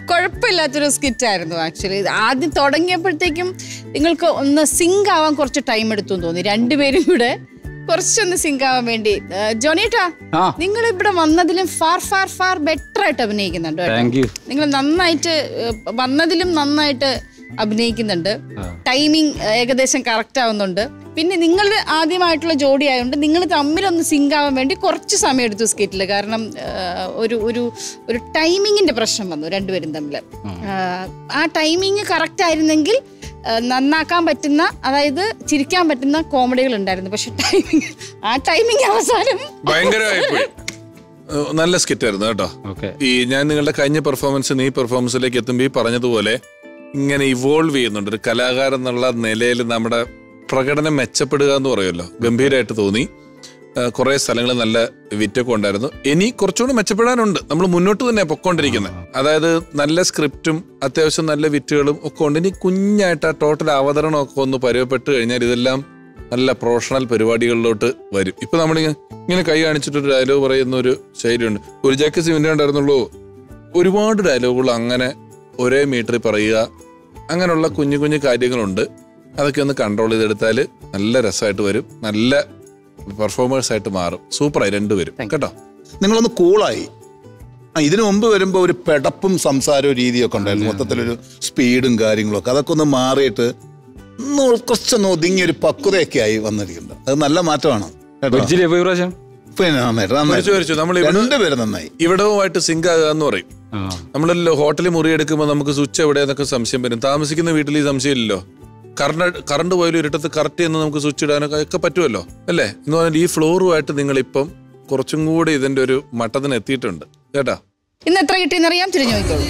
കുഴപ്പമില്ലാത്തൊരു സ്കിറ്റായിരുന്നു ആക്ച്വലി ആദ്യം തുടങ്ങിയപ്പോഴത്തേക്കും നിങ്ങൾക്ക് ഒന്ന് സിങ്ക് ആവാൻ കുറച്ച് ടൈം എടുത്തു എന്ന് തോന്നി രണ്ടുപേരും കൂടെ കുറച്ചൊന്ന് സിങ്ക് ആവാൻ വേണ്ടി ആ, ജോണിയേട്ടാ ആ. നിങ്ങൾ ഇവിടെ വന്നതിലും ഫാർ ഫാർ ഫാർ ബെറ്റർ ആയിട്ട് അഭിനയിക്കുന്നുണ്ട് കേട്ടോ. Thank you. നിങ്ങൾ നന്നായിട്ട് ഏഹ്, വന്നതിലും നന്നായിട്ട് അഭിനയിക്കുന്നുണ്ട് ടൈമിംഗ് ഏകദേശം കറക്റ്റ് ആവുന്നുണ്ട് പിന്നെ നിങ്ങൾ ആദ്യമായിട്ടുള്ള ജോഡി ആയതുകൊണ്ട് നിങ്ങൾ തമ്മിലൊന്ന് സിങ്ക് ആവാൻ വേണ്ടി കുറച്ച് സമയം എടുത്തു സ്കിറ്റിൽ കാരണം ഏഹ്, ഒരു ഒരു ഒരു ടൈമിങ്ങിന്റെ പ്രശ്നം വന്നു രണ്ടുപേരും തമ്മിൽ ആ ടൈമിങ് കറക്റ്റ് ആയിരുന്നെങ്കിൽ ഏഹ്, നന്നാക്കാൻ പറ്റുന്ന അതായത് ചിരിക്കാൻ പറ്റുന്ന കോമഡികൾ ഉണ്ടായിരുന്നു പക്ഷെ ടൈമിങ് ആ ടൈമിങ് അവസാനം ഭയങ്കരമായിപ്പോയി ഏഹ് നല്ല സ്കിറ്റ് ആയിരുന്നു കേട്ടോ ഓക്കെ ഈ ഞാൻ നിങ്ങളുടെ കഴിഞ്ഞ പെർഫോമൻസ് ഈ പെർഫോമൻസിലേക്ക് എത്തുമ്പോൾ ഈ പറഞ്ഞതുപോലെ ഇങ്ങനെ ഇവോൾവ് ചെയ്യുന്നുണ്ട് ഒരു കലാകാരൻ എന്നുള്ള നിലയിൽ നമ്മുടെ പ്രകടനം മെച്ചപ്പെടുക എന്ന് പറയുമല്ലോ ഗംഭീരമായിട്ട് തോന്നി കുറെ സ്ഥലങ്ങൾ നല്ല വിറ്റൊക്കെ ഉണ്ടായിരുന്നു ഇനി കുറച്ചുകൂടി മെച്ചപ്പെടാനുണ്ട് നമ്മൾ മുന്നോട്ട് തന്നെ പൊക്കോണ്ടിരിക്കുന്നത് അതായത് നല്ല സ്ക്രിപ്റ്റും അത്യാവശ്യം നല്ല വിറ്റുകളും ഒക്കെ ഉണ്ട് ഇനി കുഞ്ഞായിട്ട് ആ ടോട്ടൽ അവതരണം ഒക്കെ ഒന്ന് പരുവപ്പെട്ട് കഴിഞ്ഞാൽ ഇതെല്ലാം നല്ല പ്രൊഫഷണൽ പരിപാടികളിലോട്ട് വരും ഇപ്പൊ നമ്മളിങ്ങനെ ഇങ്ങനെ കൈ കാണിച്ചിട്ട് ഒരു ഡയലോഗ് പറയുന്ന ഒരു ശൈലിയുണ്ട് ഒരു ജാക്ക് സിമിന്റെ ഉണ്ടായിരുന്നുള്ളൂ ഒരുപാട് ഡയലോഗുകൾ അങ്ങനെ ഒരേ മീറ്ററിൽ പറയുക അങ്ങനെയുള്ള കുഞ്ഞു കുഞ്ഞു കാര്യങ്ങളുണ്ട് അതൊക്കെ ഒന്ന് കൺട്രോൾ ചെയ്തെടുത്താൽ നല്ല രസമായിട്ട് വരും നല്ല പെർഫോമേഴ്സ് ആയിട്ട് മാറും സൂപ്പറായി രണ്ടുപേരും കേട്ടോ നിങ്ങളൊന്ന് കൂളായി ആ ഇതിനു മുമ്പ് വരുമ്പോൾ ഒരു പെടപ്പും സംസാരവും രീതിയൊക്കെ ഉണ്ടായിരുന്നു മൊത്തത്തിലൊരു സ്പീഡും കാര്യങ്ങളും ഒക്കെ അതൊക്കെ ഒന്ന് മാറിയിട്ട് ഒന്ന് കുറച്ചൊന്ന് ഒതുങ്ങിയ ഒരു പക്വതയൊക്കെ ആയി വന്നിരിക്കുന്നുണ്ട് അത് നല്ല മാറ്റമാണ് കേട്ടോ പിടിച്ചില്ലേ പോയി പ്രാവശ്യം പിന്നെ നന്നായിട്ട് വരച്ചു നന്നായിട്ട് വരച്ചു നമ്മൾ ഇവിടെ രണ്ടുപേരും നന്നായി ഇവിടവുമായിട്ട് സിങ്ക് ആകുക എന്ന് പറയും ആ നമ്മളല്ലോ ഹോട്ടലിൽ മുറി എടുക്കുമ്പോൾ നമുക്ക് സ്വിച്ച് എവിടെയെന്നൊക്കെ സംശയം വരും താമസിക്കുന്ന വീട്ടിൽ ഈ സംശയമില്ലല്ലോ കറണ്ട് കറണ്ട് പോയാലും ഇരുട്ടത്ത് കറക്റ്റ് എന്ന് നമുക്ക് സ്വിച്ച് ഇടാനൊക്കെ ഒക്കെ പറ്റുമല്ലോ അല്ലേ എന്ന് പറഞ്ഞാൽ ഈ ഫ്ലോറുമായിട്ട് നിങ്ങൾ ഇപ്പം കുറച്ചും കൂടി ഇതിന്റെ ഒരു മട്ടത്തിന് എത്തിയിട്ടുണ്ട് കേട്ടാ ഇന്ന് എത്ര കിട്ടിയെന്നറിയാം തിരിഞ്ഞു നോക്കിക്കോളൂ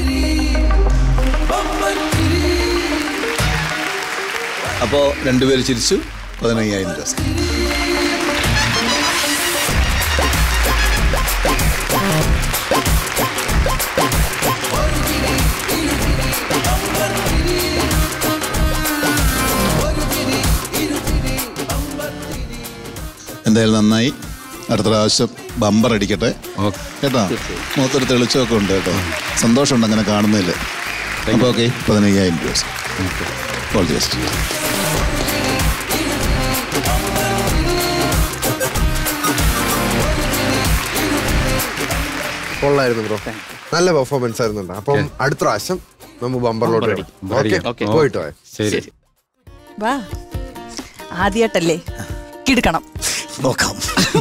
അപ്പോൾ രണ്ടുപേര് ചിരിച്ചു പതിനയ്യായിരം രൂപ എന്തായാലും നന്നായി അടുത്ത പ്രാവശ്യം ബമ്പർ അടിക്കട്ടെ ഓക്കെ കേട്ടോ മുഖത്തൊരു തെളിച്ചമൊക്കെ ഉണ്ട് കേട്ടോ സന്തോഷമുണ്ട് അങ്ങനെ കാണുന്നതിൽ അപ്പോൾ ഓക്കെ പതിനയ്യായിരം രൂപ ഓൾ ദി ബെസ്റ്റ് കൊള്ളായിരുന്നു ബ്രോ നല്ല പെർഫോമൻസ് ആയിരുന്നു ട്ടോ. അപ്പം അടുത്ത പ്രാവശ്യം നമുക്ക് ബമ്പറിലോട്ട് അടിക്കും ഓക്കെ Okay. പോയിട്ട് പോയെ ശരി വാ ആദ്യമായിട്ടല്ലേ കിടുക്കണം നോക്കാം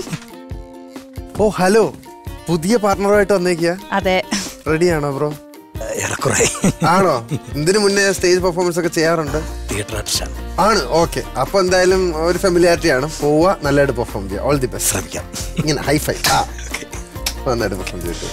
ഓ ഹലോ പുതിയ പാർട്ണറുമായിട്ട് വന്നേക്കിയ അതെ റെഡിയാണോ ബ്രോ ഏറെക്കുറെ ആണോ ഇതിനു മുന്നേ സ്റ്റേജ് പെർഫോമൻസ് ഒക്കെ ചെയ്യാറുണ്ട് തിയേറ്റർ ആർട്ടിസ്റ്റാണ് ആണ് ഓക്കെ അപ്പൊ എന്തായാലും ഒരു ഫെമിലിയാരിറ്റി ആണ് പോവുക നല്ലതായിട്ട് പെർഫോം ചെയ്യുക ഓൾ ദി ബെസ്റ്റ് ശ്രമിക്കാം ഇങ്ങനെ ഹൈഫൈ ആ നന്നായിട്ട് പെർഫോം ചെയ്തിട്ട്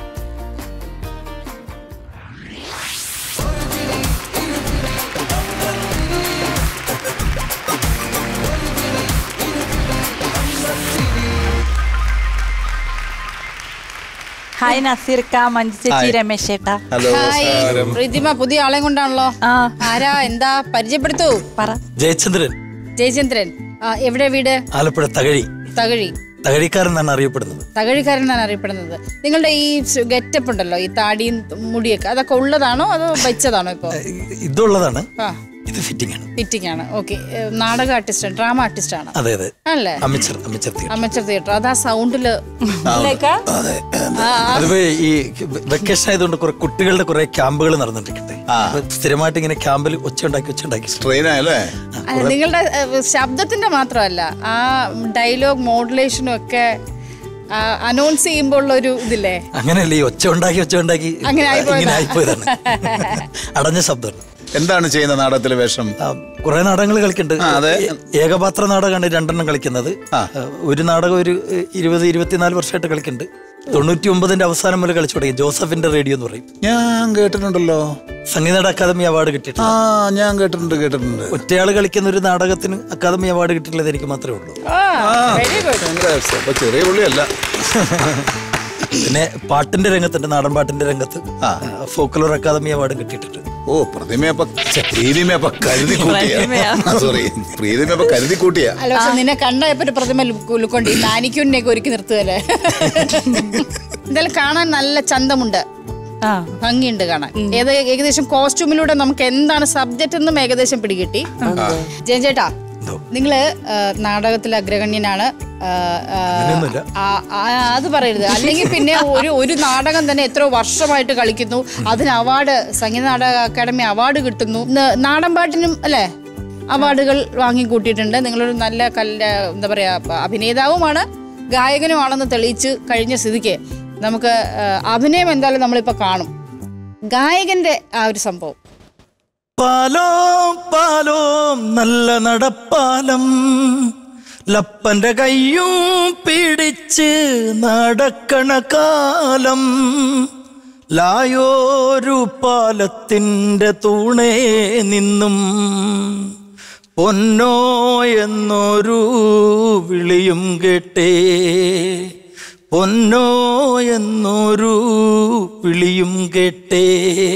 ഹായ് നസീർക്ക മഞ്ജു ചേച്ചി ഹായ്. രമേശ് ചേട്ടാ ഹലോ ഹായ് പ്രീതിമ പുതിയ ആളെ കൊണ്ടാണല്ലോ ആ ആരാ എന്താ പരിചയപ്പെടുത്തൂ പറ ജയചന്ദ്രൻ ജയചന്ദ്രൻ ആ, എവിടെ വീട് ആലപ്പുഴ തകഴി തകഴി തകഴിക്കാരൻ എന്നാണ് അറിയപ്പെടുന്നത് തകഴിക്കാരൻ എന്നാണ് അറിയപ്പെടുന്നത് നിങ്ങളുടെ ഈ ഗെറ്റപ്പ് ഉണ്ടല്ലോ ഈ താടിയും മുടിയൊക്കെ അതൊക്കെ ഉള്ളതാണോ അതോ വെച്ചതാണോ ഇപ്പൊ ഇ- ഇതുള്ളതാണ് ആ ഇത് ഫിറ്റിംഗ് ആണ് ഫിറ്റിംഗ് ആണ് ഓക്കെ നാടക ആർട്ടിസ്റ്റ് ഡ്രാമ ആർട്ടിസ്റ്റ് ആണ് അതെ അതെ അല്ലേ amateur amateur theatre amateur theatre അതാ സൗണ്ടില് അതെ അതിപ്പോ ഈ വെക്കേഷൻ ആയതുകൊണ്ട് കുറെ കുട്ടികളുടെ കുറെ ക്യാമ്പുകൾ നടന്നിട്ടുണ്ട് അപ്പൊ സ്ഥിരമായിട്ട് ഇങ്ങനെ ക്യാമ്പിൽ ഒച്ച ഉണ്ടാക്കി ഒച്ച ഉണ്ടാക്കി ട്രെയിൻ ആയല്ലേ നിങ്ങളുടെ ഏഹ്, ശബ്ദത്തിന്റെ മാത്രമല്ല ആ ഡയലോഗ് മോഡുലേഷനും ഒക്കെ അനൗൺസ് ചെയ്യുമ്പോൾ ഉള്ള ഒരു ഇതില്ലേ അങ്ങനെയല്ലേ ഈ ഒച്ച ഉണ്ടാക്കി ഒച്ച ഉണ്ടാക്കി അങ്ങനെ ആയിപ്പോയതാ. ഇങ്ങനെ ആയിപ്പോയതാണ് അടഞ്ഞ ശബ്ദം എന്താണ് ചെയ്യുന്ന നാടകത്തിലെ വേഷം കുറെ നാടകങ്ങൾ കളിക്കുന്നുണ്ട് ആ, അതെ. ഏ- ഏകപാത്ര നാടകമാണ് രണ്ടെണ്ണം കളിക്കുന്നത് ആ, ഒരു നാടകം ഒരു ഏ, ഇരുപത് ഇരുപത്തിനാല് വർഷമായിട്ട് കളിക്കുന്നുണ്ട് തൊണ്ണൂറ്റി ഒമ്പതിന്റെ അവസാനം മുതൽ കളിച്ചു തുടങ്ങി ജോസഫിന്റെ റേഡിയോ എന്ന് പറയും ഞാൻ കേട്ടിട്ടുണ്ടല്ലോ സംഗീത അക്കാദമി അവാർഡ് ആ കിട്ടിയിട്ടുണ്ട് ഞാൻ കേട്ടിട്ടുണ്ട് കേട്ടിട്ടുണ്ട് ഒറ്റയാൾ കളിക്കുന്ന ഒരു നാടകത്തിന് അക്കാദമി അവാർഡ് കിട്ടിയിട്ടുള്ളത് എനിക്ക് മാത്രമേ ഉള്ളൂ വെരി ഗുഡ് ഭയങ്കര രസം. അപ്പൊ ചെറിയ പുള്ളിയല്ല പിന്നെ പാട്ടിന്റെ രംഗത്തുണ്ട് നാടൻ പാട്ടിന്റെ രംഗത്ത് ഫോക്കലോർ അക്കാദമി അവാർഡ് കിട്ടിയിട്ടുണ്ട് ഓ പ്രതിമയപ്പ ഛെ, പ്രീതിമയപ്പ കരുതി കൂട്ടിയ പ്രതിമയാ. സോറി പ്രീതിമയപ്പ കരുതി കൂട്ടിയ അല്ല പക്ഷെ നിന്നെ കണ്ടപ്പോ ഒരു പ്രതിമ ലുക്കൊണ്ട് മാനിക്യൂണിനെയൊക്കെ ഒരുക്കി നിർത്തുകയല്ലേ എന്തായാലും കാണാൻ നല്ല ചന്തമുണ്ട് ആ ഭംഗിയുണ്ട് കാണാൻ ഏത് ഏകദേശം കോസ്റ്റ്യൂമിലൂടെ നമുക്ക് എന്താണ് സബ്ജക്റ്റ് എന്നും ഏകദേശം പിടികിട്ടി ജയൻ ചേട്ടാ നിങ്ങള് ആ, നാടകത്തിൽ അഗ്രഗണ്യനാണ് ആ, ആ, അങ്ങനെയൊന്നുമില്ല. ആ, ആ, അത് പറയരുത് അല്ലെങ്കിൽ പിന്നെ ഒരു ഒരു നാടകം തന്നെ എത്രയോ വർഷമായിട്ട് കളിക്കുന്നു അതിന് അവാർഡ് സംഗീത നാടക അക്കാദമി അവാർഡ് കിട്ടുന്നു ന- നാടൻ പാട്ടിനും അല്ലേ അവാർഡുകൾ വാങ്ങിക്കൂട്ടിയിട്ടുണ്ട് നിങ്ങളൊരു നല്ല കല്ല എന്താ പറയാ പ- അഭിനേതാവുമാണ് ഗായകനുമാണെന്ന് തെളിയിച്ച് കഴിഞ്ഞ സ്ഥിതിക്ക് നമുക്ക് ആ, അഭിനയം എന്തായാലും നമ്മളിപ്പോൾ കാണും ഗായകന്റെ ആ ഒരു സംഭവം പാലോം പാലോം നല്ല നടപ്പാലം ലപ്പന്റെ കയ്യും പിടിച്ച് നടക്കണ കാലം ലായോരു പാലത്തിൻ്റെ തൂണേ നിന്നും പൊന്നോ എന്നൊരു വിളിയും കേട്ടേ പൊന്നോ എന്നൊരു വിളിയും കേട്ടേ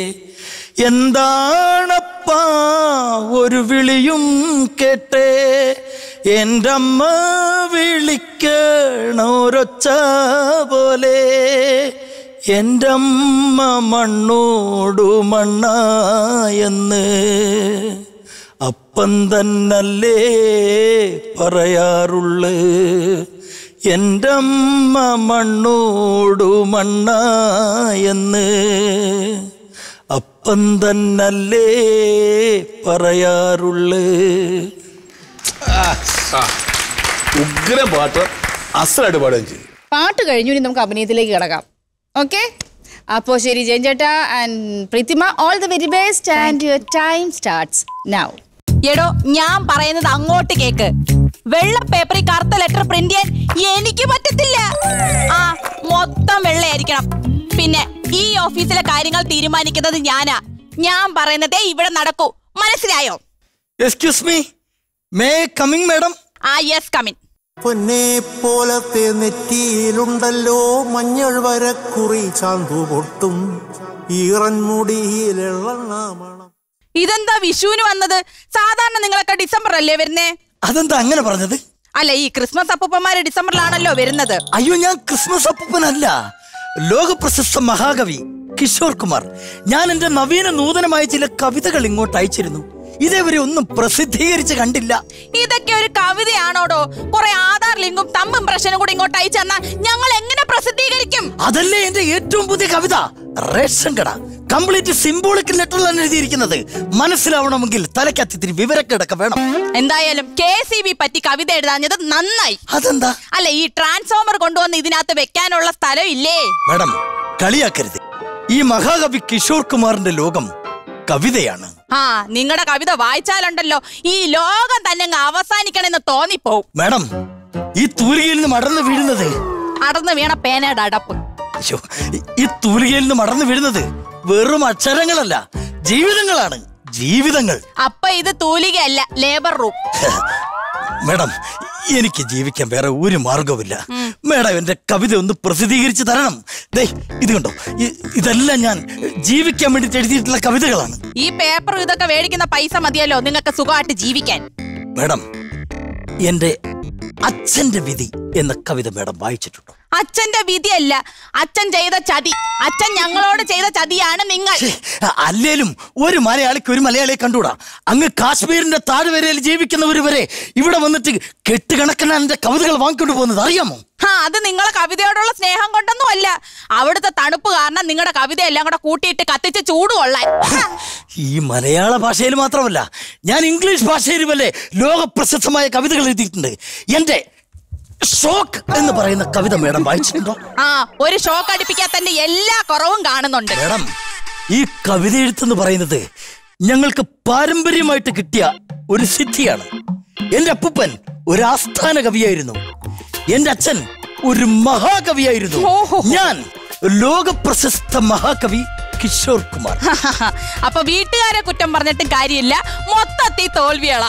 എന്താണപ്പാ ഒരു വിളിയും കേട്ടേ എൻ്റെ അമ്മ വിളിക്കണോരൊച്ച പോലെ എൻ്റെ അമ്മ മണ്ണോടു മണ്ണായെന്ന് അപ്പം തന്നല്ലേ പറയാറുള്ളു എൻ്റെ അമ്മ മണ്ണോടു മണ്ണായെന്ന് അപ്പം തന്നല്ലേ പറയാറുള്ളു ഉഗ്ര പാട്ട് അസലായിട്ട് പാടുകയും ചെയ്തു പാട്ട് കഴിഞ്ഞു ഇനി നമുക്ക് അഭിനയത്തിലേക്ക് കിടക്കാം ഓക്കെ അപ്പോൾ ശരി ജയൻ ചേട്ടാ and Preethima all the very best and your time starts now എടോ ഞാൻ പറയുന്നത് അങ്ങോട്ട് കേക്ക് വെള്ള പേപ്പറിൽ കറുത്ത ലെറ്റർ പ്രിന്റ് ചെയ്യാൻ എനിക്ക് പറ്റത്തില്ല ആ മൊത്തം വെള്ളയായിരിക്കണം പിന്നെ ഈ ഓഫീസിലെ കാര്യങ്ങൾ തീരുമാനിക്കുന്നത് ഞാനാ ഞാൻ പറയുന്നതേ ഇവിടെ നടക്കൂ മനസ്സിലായോ excuse me may coming madam ah yes come in പൊന്നെ പോലത്തെ നെറ്റിയിലുണ്ടല്ലോ മഞ്ഞൾ വരക്കുറി ചാന്തു പൊട്ടും ഈറൻമുടിയിലെള്ളണ മണം ഇതെന്താ വിഷുവിന് വന്നത് സാധാരണ നിങ്ങളൊക്കെ ഡിസംബർ അല്ലേ വരുന്നേ അതെന്താ അങ്ങനെ പറഞ്ഞത് അല്ല ഈ ക്രിസ്മസ് അപ്പൂപ്പന്മാര് ഡിസംബറിലാണല്ലോ വരുന്നത് അയ്യോ ഞാൻ ക്രിസ്മസ് അപ്പൂപ്പനല്ല ലോകപ്രശസ്ത മഹാകവി കിഷോർ കുമാർ ഞാൻ എന്റെ നവീന നൂതനമായ ചില കവിതകൾ ഇങ്ങോട്ട് അയച്ചിരുന്നു ഇതേവരെ ഒന്നും പ്രസിദ്ധീകരിച്ച് കണ്ടില്ല ഇതൊക്കെ ഒരു കവിതയാണോടോ കുറെ ആധാർ ലിങ്കും തമ്പ് ഇംപ്രഷനും കൂടി ഇങ്ങോട്ട് അയച്ചു തന്നാ ഞങ്ങൾ എങ്ങനെ പ്രസിദ്ധീകരിക്കും അതല്ലേ എന്റെ ഏറ്റവും പുതിയ കവിത റേഷൻ കട കംപ്ലീറ്റ് സിംബോളിക് ലെറ്ററിലാണ് എഴുതിയിരിക്കുന്നത് മനസ്സിലാവണമെങ്കിൽ തലക്കത്തിത്തിരി വിവരക്കിടക്ക വേണം എന്തായാലും കെ സി ബി പറ്റി കവിത എഴുതാഞ്ഞത് നന്നായി അതെന്താ അല്ല ഈ ട്രാൻസ്ഫോമർ കൊണ്ടുവന്ന് ഇതിനകത്ത് വെക്കാനുള്ള സ്ഥലം ഇല്ലേ മാഡം കളിയാക്കരുത് ഈ മഹാകവി കിഷോർ കുമാറിന്റെ ലോകം കവിതയാണ് ആ നിങ്ങളുടെ കവിത വായിച്ചാലുണ്ടല്ലോ ഈ ലോകം തന്നെ അങ്ങ് അവസാനിക്കണമെന്ന് തോന്നിപ്പോവും മാഡം ഈ തൂലികയിൽ നിന്ന് മടർന്നു വീഴുന്നത് അടന്ന് വീണ പേനയുടെ അടപ്പ് അയ്യോ ഈ- ഈ തൂലികയിൽ നിന്ന് മടർന്നു വീഴുന്നത് വെറും അക്ഷരങ്ങളല്ല ജീവിതങ്ങളാണ് ജീവിതങ്ങൾ അപ്പൊ ഇത് തൂലികയല്ല ലേബർ റൂം മാഡം എനിക്ക് ജീവിക്കാൻ വേറെ ഒരു മാർഗവുമില്ല മാഡം എന്റെ കവിത ഒന്ന് പ്രസിദ്ധീകരിച്ച് തരണം ദേ ഇത് കണ്ടോ ഇ- ഇതെല്ലാം ഞാൻ ജീവിക്കാൻ വേണ്ടി എഴുതിയിട്ടുള്ള കവിതകളാണ് ഈ പേപ്പറും ഇതൊക്കെ മേടിക്കുന്ന പൈസ മതിയല്ലോ നിങ്ങൾക്ക് സുഖമായിട്ട് ജീവിക്കാൻ മാഡം എന്റെ അച്ഛന്റെ വിധി എന്ന കവിത മാഡം വായിച്ചിട്ടുണ്ടോ അച്ഛന്റെ വിധിയല്ല അച്ഛൻ ചെയ്ത ചതി അച്ഛൻ ഞങ്ങളോട് ചെയ്ത ചതിയാണ് നിങ്ങൾ ഛേ, അല്ലേലും ഒരു മലയാളിക്ക് ഒരു മലയാളിയെ കണ്ടുകൂടാ അങ്ങ് കാശ്മീരിന്റെ താഴ്വരയിൽ ജീവിക്കുന്നവർ വരെ ഇവിടെ വന്നിട്ട് കെട്ടുകണക്കിന് എന്റെ കവിതകൾ വാങ്ങിക്കൊണ്ട് പോകുന്നത് അറിയാമോ ആ അത് നിങ്ങളെ കവിതയോടുള്ള സ്നേഹം കൊണ്ടൊന്നും അല്ല അവിടുത്തെ തണുപ്പ് കാരണം നിങ്ങളുടെ കവിത എല്ലാം കൂടെ കൂട്ടിയിട്ട് കത്തിച്ച് ചൂട് കൊള്ളാൻ ഹ, ഈ മലയാള ഭാഷയിൽ മാത്രമല്ല ഞാൻ ഇംഗ്ലീഷ് ഭാഷയിലും വല്ലേ ലോക പ്രശസ്തമായ കവിതകൾ എഴുതിയിട്ടുണ്ട് എന്റെ ഷോക്ക് എന്ന് പറയുന്ന കവിത മേഡം വായിച്ചിട്ടുണ്ടോ ആ ഒരു ഷോക്ക് അടിപ്പിക്കാൻ തന്നെ എല്ലാ കുറവും കാണുന്നുണ്ട് മേഡം ഈ കവിത എഴുത്തെന്ന് പറയുന്നത് ഞങ്ങൾക്ക് പാരമ്പര്യമായിട്ട് കിട്ടിയ ഒരു സിദ്ധിയാണ് എന്റെ അപ്പൂപ്പൻ ഒരു ആസ്ഥാന കവിയായിരുന്നു എന്റെ അച്ഛൻ ഒരു മഹാകവിയായിരുന്നു ഞാൻ ലോക പ്രശസ്ത മഹാകവി കിഷോർ കുമാർ അപ്പൊ വീട്ടുകാരെ കുറ്റം പറഞ്ഞിട്ടും കാര്യമില്ല മൊത്തത്തിൽ തോൽവിയള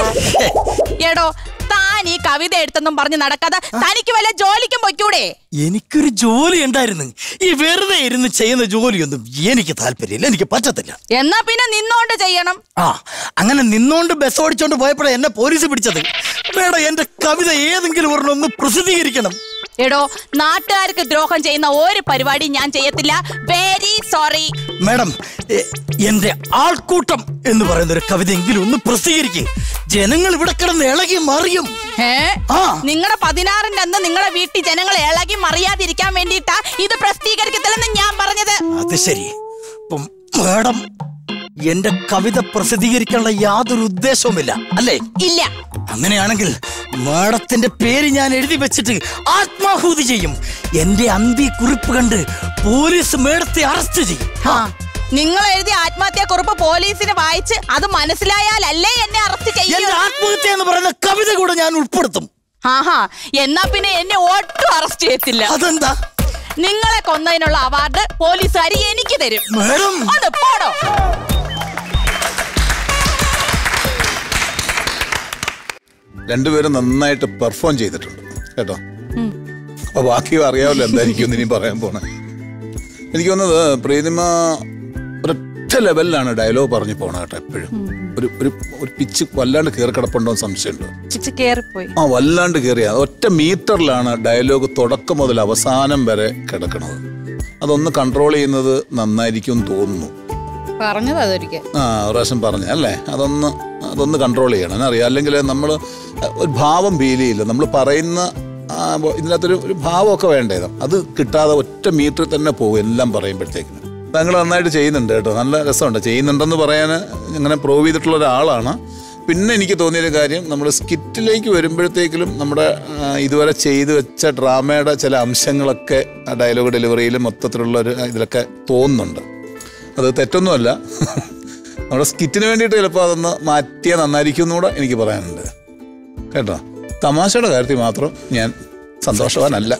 എടോ താൻ ഈ കവിത എടുത്തെന്നും പറഞ്ഞ് നടക്കാതെ തനിക്ക് വല്ല ജോലിക്കും പൊയ്ക്കൂടെ എനിക്കൊരു ജോലി ഉണ്ടായിരുന്നു ഈ വെറുതെ ഇരുന്ന് ചെയ്യുന്ന ജോലിയൊന്നും എനിക്ക് താല്പര്യമില്ല എനിക്ക് പറ്റത്തില്ല എന്നാ പിന്നെ നിന്നോണ്ട് ചെയ്യണം ആ അങ്ങനെ നിന്നോണ്ട് ബസ് ഓടിച്ചോണ്ട് പോയപ്പോഴാണ് എന്നെ പോലീസ് പിടിച്ചത് മേഡം എന്റെ കവിത ഏതെങ്കിലും ഒരെണ്ണം ഒന്ന് പ്രസിദ്ധീകരിക്കണം എടോ നാട്ടുകാർക്ക് ദ്രോഹം ചെയ്യുന്ന ഒരു പരിപാടി ഞാൻ ചെയ്യത്തില്ല വെരി സോറി മാഡം എ- എന്റെ ആൾക്കൂട്ടം എന്ന് പറയുന്ന ഒരു കവിതയെങ്കിലും ഒന്ന് പ്രസിദ്ധീകരിക്കും ജനങ്ങൾ ഇവിടെ കിടന്ന് ഇളകി മറിയും ഏ ആ. നിങ്ങളുടെ പതിനാറിന്റെ അന്ന് നിങ്ങളുടെ വീട്ടിൽ ജനങ്ങൾ ഇളകി മറിയാതിരിക്കാൻ വേണ്ടിയിട്ടാ ഇത് പ്രസിദ്ധീകരിക്കത്തില്ലെന്ന് ഞാൻ പറഞ്ഞത് അത് ശരി അപ്പം മാഡം എന്റെ കവിത പ്രസിദ്ധീകരിക്കാനുള്ള യാതൊരു ഉദ്ദേശവുമില്ല അല്ലേ ഇല്ല അങ്ങനെയാണെങ്കിൽ മാഡത്തിന്റെ പേര് ഞാൻ എഴുതി വെച്ചിട്ട് ആത്മാഹൂതി ചെയ്യും എന്റെ അന്ത്യ കുറിപ്പ് കണ്ട് പോലീസ് മേഡത്തെ അറസ്റ്റ് ചെയ്യും ആ നിങ്ങൾ എഴുതിയ ആത്മഹത്യാ കുറിപ്പ് പോലീസിന് വായിച്ച് അത് മനസ്സിലായാലല്ലേ എന്നെ അറസ്റ്റ് ചെയ്യൂ എന്റെ ആത്മഹത്യ എന്ന് പറയുന്ന കവിത കൂടെ ഞാൻ ഉൾപ്പെടുത്തും ആഹാ എന്നാ പിന്നെ എന്നെ ഒട്ടും അറസ്റ്റ് ചെയ്യത്തില്ല അതെന്താ നിങ്ങളെ കൊന്നതിനുള്ള അവാർഡ് പോലീസുകാർ എനിക്ക് തരും മാഡം ഒന്ന് പോടോ രണ്ടുപേരും നന്നായിട്ട് പെർഫോം ചെയ്തിട്ടുണ്ട് കേട്ടോ അപ്പൊ ബാക്കി അറിയാമല്ലോ എന്തായിരിക്കും എന്ന് ഇനി പറയാൻ പോണേ എനിക്ക് തോന്നുന്നത് പ്രീതിമ ഒരൊറ്റ ലെവലിലാണ് ഡയലോഗ് പറഞ്ഞു പോണ കേട്ടോ എപ്പോഴും ഒരു ഒരു ഒരു പിച്ച് വല്ലാണ്ട് കയറി കിടപ്പുണ്ടോ എന്ന് സംശയമുണ്ട് ചിച്ച് കേറിപ്പോയി ആ വല്ലാണ്ട് കയറിയ ഒറ്റ മീറ്ററിലാണ് ഡയലോഗ് തുടക്കം മുതൽ അവസാനം വരെ കിടക്കുന്നത് അതൊന്ന് കൺട്രോൾ ചെയ്യുന്നത് നന്നായിരിക്കും എന്ന് തോന്നുന്നു പറഞ്ഞത് അതൊരിക്കൽ ആ ഒരു പ്രാവശ്യം പറഞ്ഞു അല്ലേ അതൊന്ന് അതൊന്ന് കൺട്രോൾ ചെയ്യണം അറിയാം അല്ലെങ്കിൽ നമ്മൾ ഒരു ഭാവം ഫീൽ ചെയ്യില്ല നമ്മൾ പറയുന്ന ആ, ബോ- ഇതിനകത്തൊരു ഒരു ഭാവമൊക്കെ വേണ്ടത് അത് കിട്ടാതെ ഒറ്റ മീറ്ററിൽ തന്നെ പോകും എല്ലാം പറയുമ്പോഴത്തേക്കിന് താങ്കൾ നന്നായിട്ട് ചെയ്യുന്നുണ്ട് കേട്ടോ നല്ല രസമുണ്ട് ചെയ്യുന്നുണ്ടെന്ന് പറയാൻ ഇങ്ങനെ പ്രൂവ് ചെയ്തിട്ടുള്ള ഒരാളാണ് പിന്നെ എനിക്ക് തോന്നിയൊരു കാര്യം നമ്മൾ സ്കിറ്റിലേക്ക് വരുമ്പോഴത്തേക്കിലും നമ്മുടെ ആ, ഇതുവരെ ചെയ്തു വെച്ച ഡ്രാമയുടെ ചില അംശങ്ങളൊക്കെ ആ ഡയലോഗ് ഡെലിവറിയിലും മൊത്തത്തിലുള്ള ഒരു ഇതിലൊക്കെ തോന്നുന്നുണ്ട് അത് തെറ്റൊന്നുമല്ല നമ്മുടെ സ്കിറ്റിന് വേണ്ടിയിട്ട് ചിലപ്പോൾ അതൊന്ന് മാറ്റിയാൽ നന്നായിരിക്കും എന്നുകൂടെ എനിക്ക് പറയാനുണ്ട് കേട്ടോ തമാശയുടെ കാര്യത്തിൽ മാത്രം ഞാൻ സന്തോഷവാനല്ല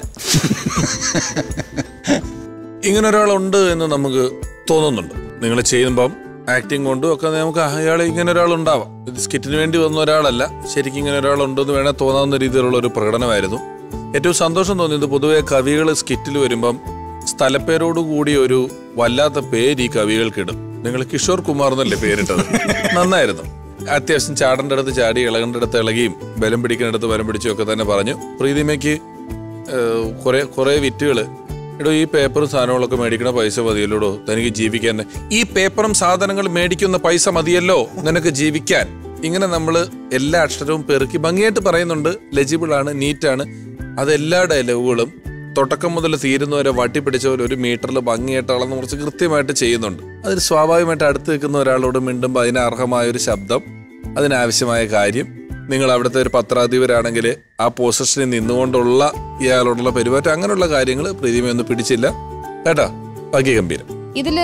ഇങ്ങനെ ഒരാളുണ്ട് എന്ന് നമുക്ക് തോന്നുന്നുണ്ട് നിങ്ങൾ ചെയ്യുമ്പം ആക്ടിങ് കൊണ്ടും ഒക്കെ നമുക്ക് അയാൾ ഇങ്ങനെ ഒരാളുണ്ടാവാം ഇത് സ്കിറ്റിന് വേണ്ടി വന്ന ഒരാളല്ല ശരിക്കും ഇങ്ങനെ ഒരാളുണ്ടെന്ന് വേണേൽ തോന്നാവുന്ന രീതിയിലുള്ള ഒരു പ്രകടനമായിരുന്നു ഏറ്റവും സന്തോഷം തോന്നിയത് പൊതുവെ കവികൾ സ്കിറ്റിൽ വരുമ്പം സ്ഥലപ്പേരോട് കൂടി ഒരു വല്ലാത്ത പേര് ഈ കവികൾക്കിടും നിങ്ങൾ കിഷോർ കുമാർ എന്നല്ലേ പേരിട്ടത് നന്നായിരുന്നു അത്യാവശ്യം ചാടേണ്ട അടുത്ത് ചാടി ഇളകേണ്ട അടുത്ത് ഇളകിയും ബലം പിടിക്കുന്നിടത്ത് ബലം പിടിച്ചും ഒക്കെ തന്നെ പറഞ്ഞു പ്രീതിമയ്ക്ക് ഏഹ്, കുറെ കുറെ വിറ്റുകള് എടോ ഈ പേപ്പറും സാധനങ്ങളൊക്കെ മേടിക്കണ പൈസ മതിയല്ലോടോ തനിക്ക് ജീവിക്കാൻ ഈ പേപ്പറും സാധനങ്ങൾ മേടിക്കുന്ന പൈസ മതിയല്ലോ നിനക്ക് ജീവിക്കാൻ ഇങ്ങനെ നമ്മൾ എല്ലാ അക്ഷരവും പെറുക്കി ഭംഗിയായിട്ട് പറയുന്നുണ്ട് ലെജിബിൾ ആണ് നീറ്റാണ് അതെല്ലാ ഡയലോഗുകളും തുടക്കം മുതൽ തീരുന്നവരെ വട്ടി പിടിച്ച പോലെ ഒരു മീറ്ററിൽ ഭംഗിയായിട്ട് അളന്ന് കുറച്ച് കൃത്യമായിട്ട് ചെയ്യുന്നുണ്ട് അതിൽ സ്വാഭാവികമായിട്ട് അടുത്ത് നിൽക്കുന്ന ഒരാളോട് മിണ്ടുമ്പോൾ അതിന് അർഹമായ ഒരു ശബ്ദം അതിനാവശ്യമായ കാര്യം നിങ്ങൾ അവിടുത്തെ ഒരു പത്രാധിപരാണെങ്കിൽ ആ പൊസിഷനിൽ നിന്നുകൊണ്ടുള്ള ഇയാളോടുള്ള പെരുമാറ്റം അങ്ങനെയുള്ള കാര്യങ്ങൾ പ്രീതിമയൊന്നും പിടിച്ചില്ല കേട്ടോ ബാക്കി ഗംഭീരം ഇതില്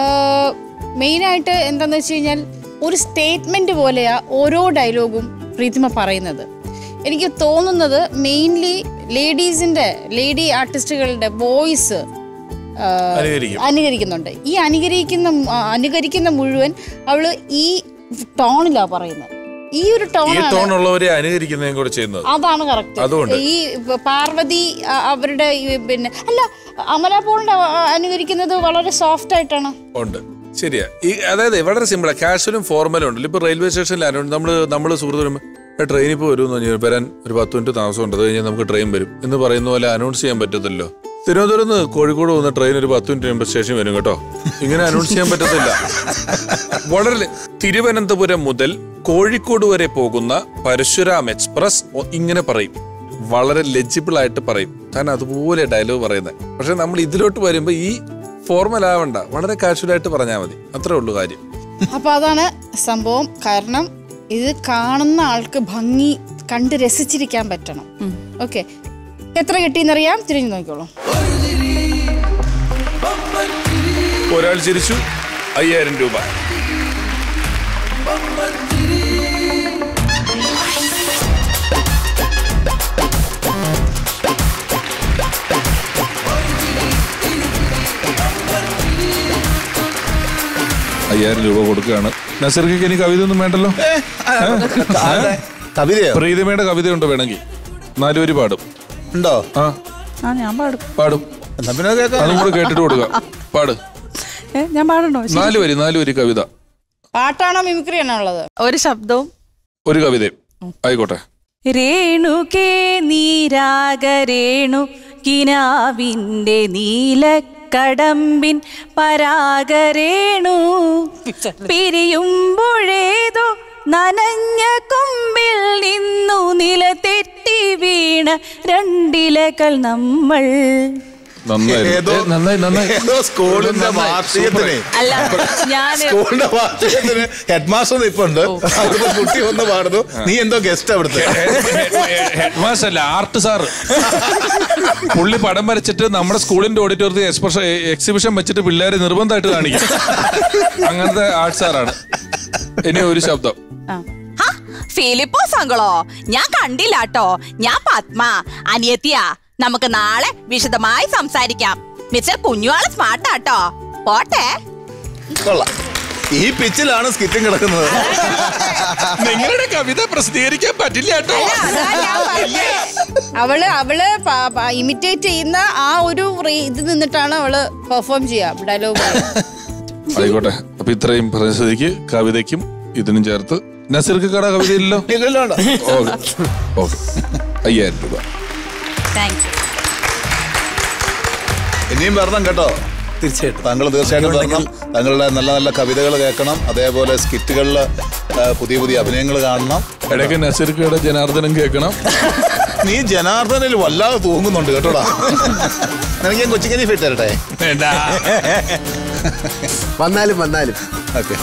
മെയിനായിട്ട് എന്താന്ന് വെച്ച് കഴിഞ്ഞാൽ ഒരു സ്റ്റേറ്റ്മെന്റ് പോലെയാ ഓരോ ഡയലോഗും പ്രീതിമ പറയുന്നത് എനിക്ക് തോന്നുന്നത് മെയിൻലി ലേഡീസിന്റെ ലേഡി ആർട്ടിസ്റ്റുകളുടെ വോയിസ് അനുകരിക്കും അനുകരിക്കുന്നുണ്ട് ഈ അനുകരിക്കുന്ന മു- ആ, അനുകരിക്കുന്ന മുഴുവൻ അവള് ഈ ടോണിലാ പറയുന്നത് ഈ ഒരു ഈ ടോണാണ് ടോണുള്ളവരെ അനുകരിക്കുന്നതും കൂടെ ചെയ്യുന്നത് അതാണ് കറക്റ്റ് അതുകൊണ്ട്. ഈ പ- പാർവതി അ- അവരുടെ ഈ പിന്നെ അല്ല അമല പോളിന്റെ അ- അനുകരിക്കുന്നത് വളരെ സോഫ്റ്റ് ആയിട്ടാണ് ഉണ്ട് ശരിയാ ഈ അതായത് വളരെ സിമ്പിളാ കാഷ്വലും ഫോർമലും ഉണ്ടല്ലോ ഇപ്പൊ റെയിൽവേ സ്റ്റേഷനിൽ നമ്മൾ നമ്മൾ സുഹൃത്ത് വരുമ്പോൾ ട്രെയിൻ ഇപ്പോൾ വരും എന്ന് പറഞ്ഞാൽ വരാൻ ഒരു പത്ത് മിനിറ്റ് താമസം ഉണ്ട് അത് കഴിഞ്ഞാൽ നമുക്ക് ട്രെയിൻ വരും എന്ന് പറയുന്ന പോലെ അനൗൺസ് ചെയ്യാൻ പറ്റത്തില്ലോ തിരുവനന്തപുരം നിന്ന് കോഴിക്കോട് വന്ന ട്രെയിൻ ഒരു പത്ത് മിനിറ്റ് കഴിയുമ്പോൾ സ്റ്റേഷൻ വരും കേട്ടോ ഇങ്ങനെ അനൗൺസ് ചെയ്യാൻ പറ്റത്തില്ല വളരെ ല- തിരുവനന്തപുരം മുതൽ കോഴിക്കോട് വരെ പോകുന്ന പരശുരാം എക്സ്പ്രസ് ഒ- ഇങ്ങനെ പറയും വളരെ ലെജിബിൾ ആയിട്ട് പറയും കാരണം അതുപോലെ ഡയലോഗ് പറയുന്നത് പക്ഷെ നമ്മൾ ഇതിലോട്ട് വരുമ്പോൾ ഈ ഫോർമൽ ആവണ്ട വളരെ കാഷ്വൽ ആയിട്ട് പറഞ്ഞാൽ മതി അത്രേ ഉള്ളൂ കാര്യം അപ്പൊ അതാണ് സംഭവം കാരണം ഇത് കാണുന്ന ആൾക്ക് ഭംഗി കണ്ട് രസിച്ചിരിക്കാൻ പറ്റണം ഓക്കെ എത്ര കിട്ടിയെന്നറിയാം തിരിഞ്ഞു നോക്കിക്കോളൂ ഒരാൾ ചിരിച്ചു അയ്യായിരം രൂപ അയ്യായിരം രൂപ കൊടുക്കുകയാണ് നസർക്ക് ഇനി കവിത ഒന്നും വേണ്ടല്ലോ കവിതയോ പ്രീതിമയുടെ കവിത ഉണ്ട് വേണമെങ്കിൽ നാലുപേര് പാടും ഉണ്ടോ ആ ആ ഞാൻ പാടും പാടും എന്നാ പിന്നെ അത് കേൾക്കാം അതും കൂടെ കേട്ടിട്ട് കൊടുക്കാം പാട് ഏ, ഞാൻ പാടണോ നാല് വരി നാല് വരി കവിത പാട്ടാണോ മിമിക്രി ആണോ ഉള്ളത് ഒരു ശബ്ദവും ഒരു കവിതയും ആയിക്കോട്ടെ രേണുകേ നീരാഗരേണു കിനാവിൻ്റെ നീലക്കടമ്പിൻ പരാഗരേണു പിരിയുമ്പോഴേതോ നനഞ്ഞ കൊമ്പിൽ നിന്നു നില തെറ്റി വീണ രണ്ടിലകൾ നമ്മൾ നന്നായി ഏതോ നന്നായി നന്നായി ഏതോ സ്കൂളിന്റെ നന്നായി. വാർഷികത്തിന് അല്ല ഞാൻ സ്കൂളിന്റെ വാർഷികത്തിന് ഹെഡ് മാസ്റ്റർ ഇപ്പുണ്ട് അവിടുത്തെ കുട്ടി വന്ന് പാടുന്നു നീ എന്തോ ഗസ്റ്റ് അവിടുത്തെ ഹെഡ് മാസ്റ്റർ അല്ല ആർട്ട് സാറ് പുള്ളി പടം വരച്ചിട്ട് നമ്മുടെ സ്കൂളിന്റെ ഓഡിറ്റോറിയത്തിൽ എക്സ്പ്രഷൻ എക്സിബിഷൻ വെച്ചിട്ട് പിള്ളേരെ നിർബന്ധമായിട്ട് കാണിക്കും അങ്ങനത്തെ ആർട്ട് സാറാണ് ഇനി ഒരു ശബ്ദം ഹ, ഫിലിപ്പോസ് അങ്കളോ ഞാൻ കണ്ടില്ല കേട്ടോ ഞാൻ പത്മ അനിയത്തിയാ നമുക്ക് നാളെ വിശദമായി സംസാരിക്കാം മിസ്റ്റർ കുഞ്ഞുവാള് സ്മാർട്ടാട്ടോ പോട്ടെ കൊള്ളാം ഈ പിച്ചിലാണ് സ്കിറ്റും കിടക്കുന്നത് നിങ്ങളുടെ കവിത പ്രസിദ്ധീകരിക്കാൻ പറ്റില്ല കേട്ടോ അതാ ഞാൻ പറഞ്ഞേ. അവള് അവള് ഇമിറ്റേറ്റ് ചെയ്യുന്ന ആ ഒരു റേ- ഇത് നിന്നിട്ടാണ് അവള് പെർഫോം ചെയ്യാം ഡയലോഗ് ആയിക്കോട്ടെ അപ്പൊ ഇത്രയും പറഞ്ഞ സ്ഥിതിക്ക് കവിതയ്ക്കും ഇതിനും ചേർത്ത് നസീർക്ക് കട കവിതയില്ലല്ലോ ഓക്കെ ഓക്കെ അയ്യായിരം രൂപ താങ്ക് യു ഇനിയും വരണം കേട്ടോ തീർച്ചയായിട്ടും താങ്കൾ തീർച്ചയായിട്ടും വരണം താങ്കളുടെ നല്ല നല്ല കവിതകൾ കേൾക്കണം അതേപോലെ സ്കിറ്റുകളിൽ പുതിയ പുതിയ അഭിനയങ്ങൾ കാണണം ഇടയ്ക്ക് നസീർക്കയുടെ ജനാർദ്ദനം കേൾക്കണം നീ ജനാർദ്ദനിൽ വല്ലാതെ തൂങ്ങുന്നുണ്ട് കേട്ടോടാ നിനക്ക് ഞാൻ കൊച്ചിക്കനി ഫിറ്റ് തരട്ടെ വേണ്ട വന്നാലും വന്നാലും ഓക്കെ